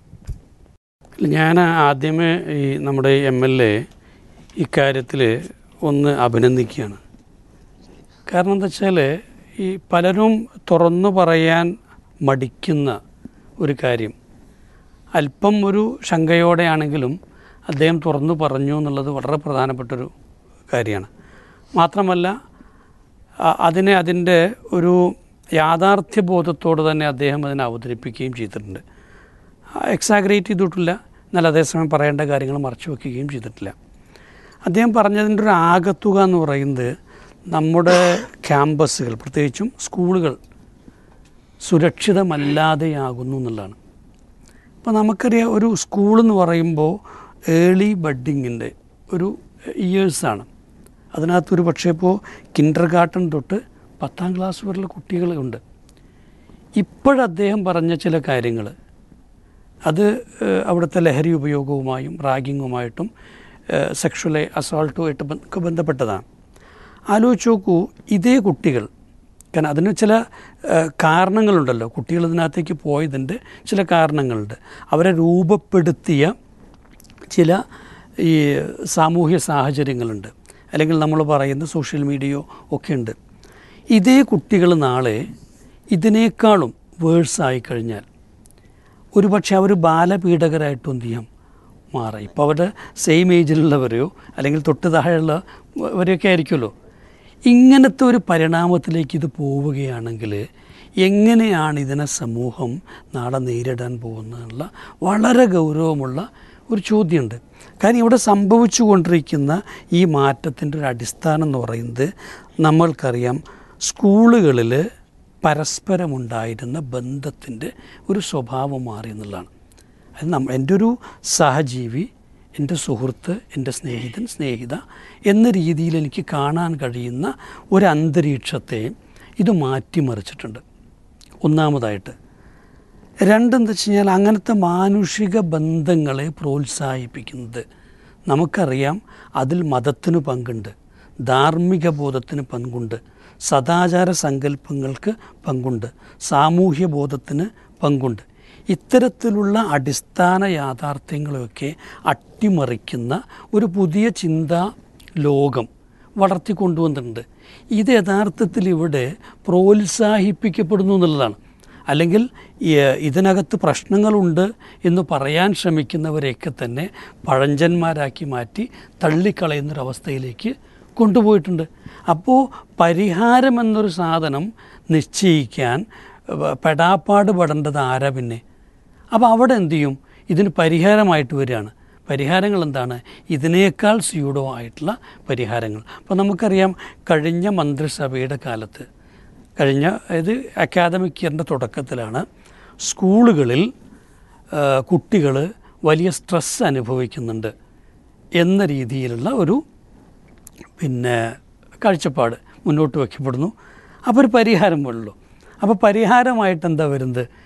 Speaker 12: ഞാൻ ആദ്യമേ ഈ നമ്മുടെ എം എൽ എ ഇക്കാര്യത്തിൽ ഒന്ന് അഭിനന്ദിക്കുകയാണ് കാരണം എന്താ വെച്ചാൽ ഈ പലരും തുറന്നു പറയാൻ മടിക്കുന്ന ഒരു കാര്യം അല്പം ഒരു ശങ്കയോടെയാണെങ്കിലും അദ്ദേഹം തുറന്നു പറഞ്ഞു എന്നുള്ളത് വളരെ പ്രധാനപ്പെട്ടൊരു കാര്യമാണ് മാത്രമല്ല അ- അതിനെ അതിൻ്റെ ഒരു യാഥാർത്ഥ്യ ബോധത്തോട് തന്നെ അദ്ദേഹം അതിനെ അവതരിപ്പിക്കുകയും ചെയ്തിട്ടുണ്ട് എക്സാഗ്രേറ്റ് ചെയ്തിട്ടില്ല എന്നാൽ അതേസമയം പറയേണ്ട കാര്യങ്ങൾ മറച്ചു വയ്ക്കുകയും ചെയ്തിട്ടില്ല അദ്ദേഹം പറഞ്ഞതിൻ്റെ ഒരു ആകത്തുക എന്ന് പറയുന്നത് നമ്മുടെ ക്യാമ്പസുകൾ പ്രത്യേകിച്ചും സ്കൂളുകൾ സുരക്ഷിതമല്ലാതെയാകുന്നു എന്നുള്ളതാണ് അപ്പോൾ നമുക്കറിയാം ഒരു സ്കൂൾ എന്ന് പറയുമ്പോൾ ഏർലി ബഡ്ഡിങ്ങിൻ്റെ ഒരു ഇയേഴ്സാണ് അതിനകത്തൊരു പക്ഷേ ഇപ്പോൾ കിൻഡർ ഗാർട്ടൻ തൊട്ട് പത്താം ക്ലാസ് വരെയുള്ള കുട്ടികളുണ്ട് ഇപ്പോഴദ്ദേഹം പറഞ്ഞ ചില കാര്യങ്ങൾ അത് ഏഹ്, അവിടുത്തെ ലഹരി ഉപയോഗവുമായും റാഗിങ്ങുമായിട്ടും സെക്ഷുവൽ അസോൾട്ടുമായിട്ട് ബന്ധ- ഒക്കെ ബന്ധപ്പെട്ടതാണ് ആലോചിച്ച് നോക്കൂ ഇതേ കുട്ടികൾ കാരണം അതിന് ചില ഏഹ്, കാരണങ്ങളുണ്ടല്ലോ കുട്ടികൾ ഇതിനകത്തേക്ക് പോയതിൻ്റെ ചില കാരണങ്ങളുണ്ട് അവരെ രൂപപ്പെടുത്തിയ ചില ഈ സാമൂഹ്യ സാഹചര്യങ്ങളുണ്ട് അല്ലെങ്കിൽ നമ്മൾ പറയുന്ന സോഷ്യൽ മീഡിയയോ ഒക്കെ ഉണ്ട് ഇതേ കുട്ടികൾ നാളെ ഇതിനേക്കാളും വേഴ്സായി കഴിഞ്ഞാൽ ഒരുപക്ഷെ അവർ ബാലപീഡകരായിട്ടും എന്ത് ചെയ്യാം മാറാം ഇപ്പോൾ അവരുടെ സെയിം ഏജിലുള്ളവരെയോ അല്ലെങ്കിൽ തൊട്ട് താഴെയുള്ളവരെയൊക്കെ ആയിരിക്കുമല്ലോ ഇങ്ങനത്തെ ഒരു പരിണാമത്തിലേക്ക് ഇത് പോവുകയാണെങ്കിൽ എങ്ങനെയാണ് ഇതിനെ സമൂഹം നാളെ നേരിടാൻ പോകുന്നതെന്നുള്ള വളരെ ഗൗരവമുള്ള ഒരു ചോദ്യമുണ്ട് കാരണം ഇവിടെ സംഭവിച്ചു കൊണ്ടിരിക്കുന്ന ഈ മാറ്റത്തിൻ്റെ ഒരു അടിസ്ഥാനം എന്ന് പറയുന്നത് നമ്മൾക്കറിയാം സ്കൂളുകളിൽ പരസ്പരമുണ്ടായിരുന്ന ബന്ധത്തിൻ്റെ ഒരു സ്വഭാവം മാറി എന്നുള്ളതാണ് അത് നമ്മ എൻ്റെ ഒരു സഹജീവി എൻ്റെ സുഹൃത്ത് എൻ്റെ സ്നേഹിതൻ സ്നേഹിത എന്ന രീതിയിൽ എനിക്ക് കാണാൻ കഴിയുന്ന ഒരു അന്തരീക്ഷത്തെ ഇത് മാറ്റിമറിച്ചിട്ടുണ്ട് ഒന്നാമതായിട്ട് രണ്ടെന്താ വെച്ച് കഴിഞ്ഞാൽ അങ്ങനത്തെ മാനുഷിക ബന്ധങ്ങളെ പ്രോത്സാഹിപ്പിക്കുന്നത് നമുക്കറിയാം അതിൽ മതത്തിന് പങ്കുണ്ട് ധാർമ്മിക ബോധത്തിന് പങ്കുണ്ട് സദാചാര സങ്കല്പങ്ങൾക്ക് പങ്കുണ്ട് സാമൂഹ്യ ബോധത്തിന് പങ്കുണ്ട് ഇത്തരത്തിലുള്ള അടിസ്ഥാന യാഥാർത്ഥ്യങ്ങളെയൊക്കെ അട്ടിമറിക്കുന്ന ഒരു പുതിയ ചിന്താ ലോകം വളർത്തിക്കൊണ്ടുവന്നിട്ടുണ്ട് ഇത് യഥാർത്ഥത്തിൽ ഇവിടെ പ്രോത്സാഹിപ്പിക്കപ്പെടുന്നു എന്നുള്ളതാണ് അല്ലെങ്കിൽ ഈ, ഇതിനകത്ത് പ്രശ്നങ്ങളുണ്ട് എന്ന് പറയാൻ ശ്രമിക്കുന്നവരെയൊക്കെ തന്നെ പഴഞ്ചന്മാരാക്കി മാറ്റി തള്ളിക്കളയുന്നൊരവസ്ഥയിലേക്ക് കൊണ്ടുപോയിട്ടുണ്ട് അപ്പോൾ പരിഹാരം എന്നൊരു സാധനം നിശ്ചയിക്കാൻ ഏഹ്, പെടാപ്പാട് പെടേണ്ടത് ആരാ പിന്നെ അപ്പോൾ അവിടെ എന്ത് ചെയ്യും ഇതിന് പരിഹാരമായിട്ട് വരികയാണ് പരിഹാരങ്ങൾ എന്താണ് ഇതിനേക്കാൾ സ്യൂഡോ ആയിട്ടുള്ള പരിഹാരങ്ങൾ അപ്പോൾ നമുക്കറിയാം കഴിഞ്ഞ മന്ത്രിസഭയുടെ കാലത്ത് കഴിഞ്ഞ അതായത് അക്കാദമിക് ഇയറിൻ്റെ തുടക്കത്തിലാണ് സ്കൂളുകളിൽ കുട്ടികൾ വലിയ സ്ട്രെസ് അനുഭവിക്കുന്നുണ്ട് എന്ന രീതിയിലുള്ള ഒരു പിന്നെ കാഴ്ചപ്പാട് മുന്നോട്ട് വയ്ക്കപ്പെടുന്നു അപ്പോൾ ഒരു പരിഹാരം വേണമല്ലോ അപ്പോൾ പരിഹാരമായിട്ട് എന്താ വരുന്നത്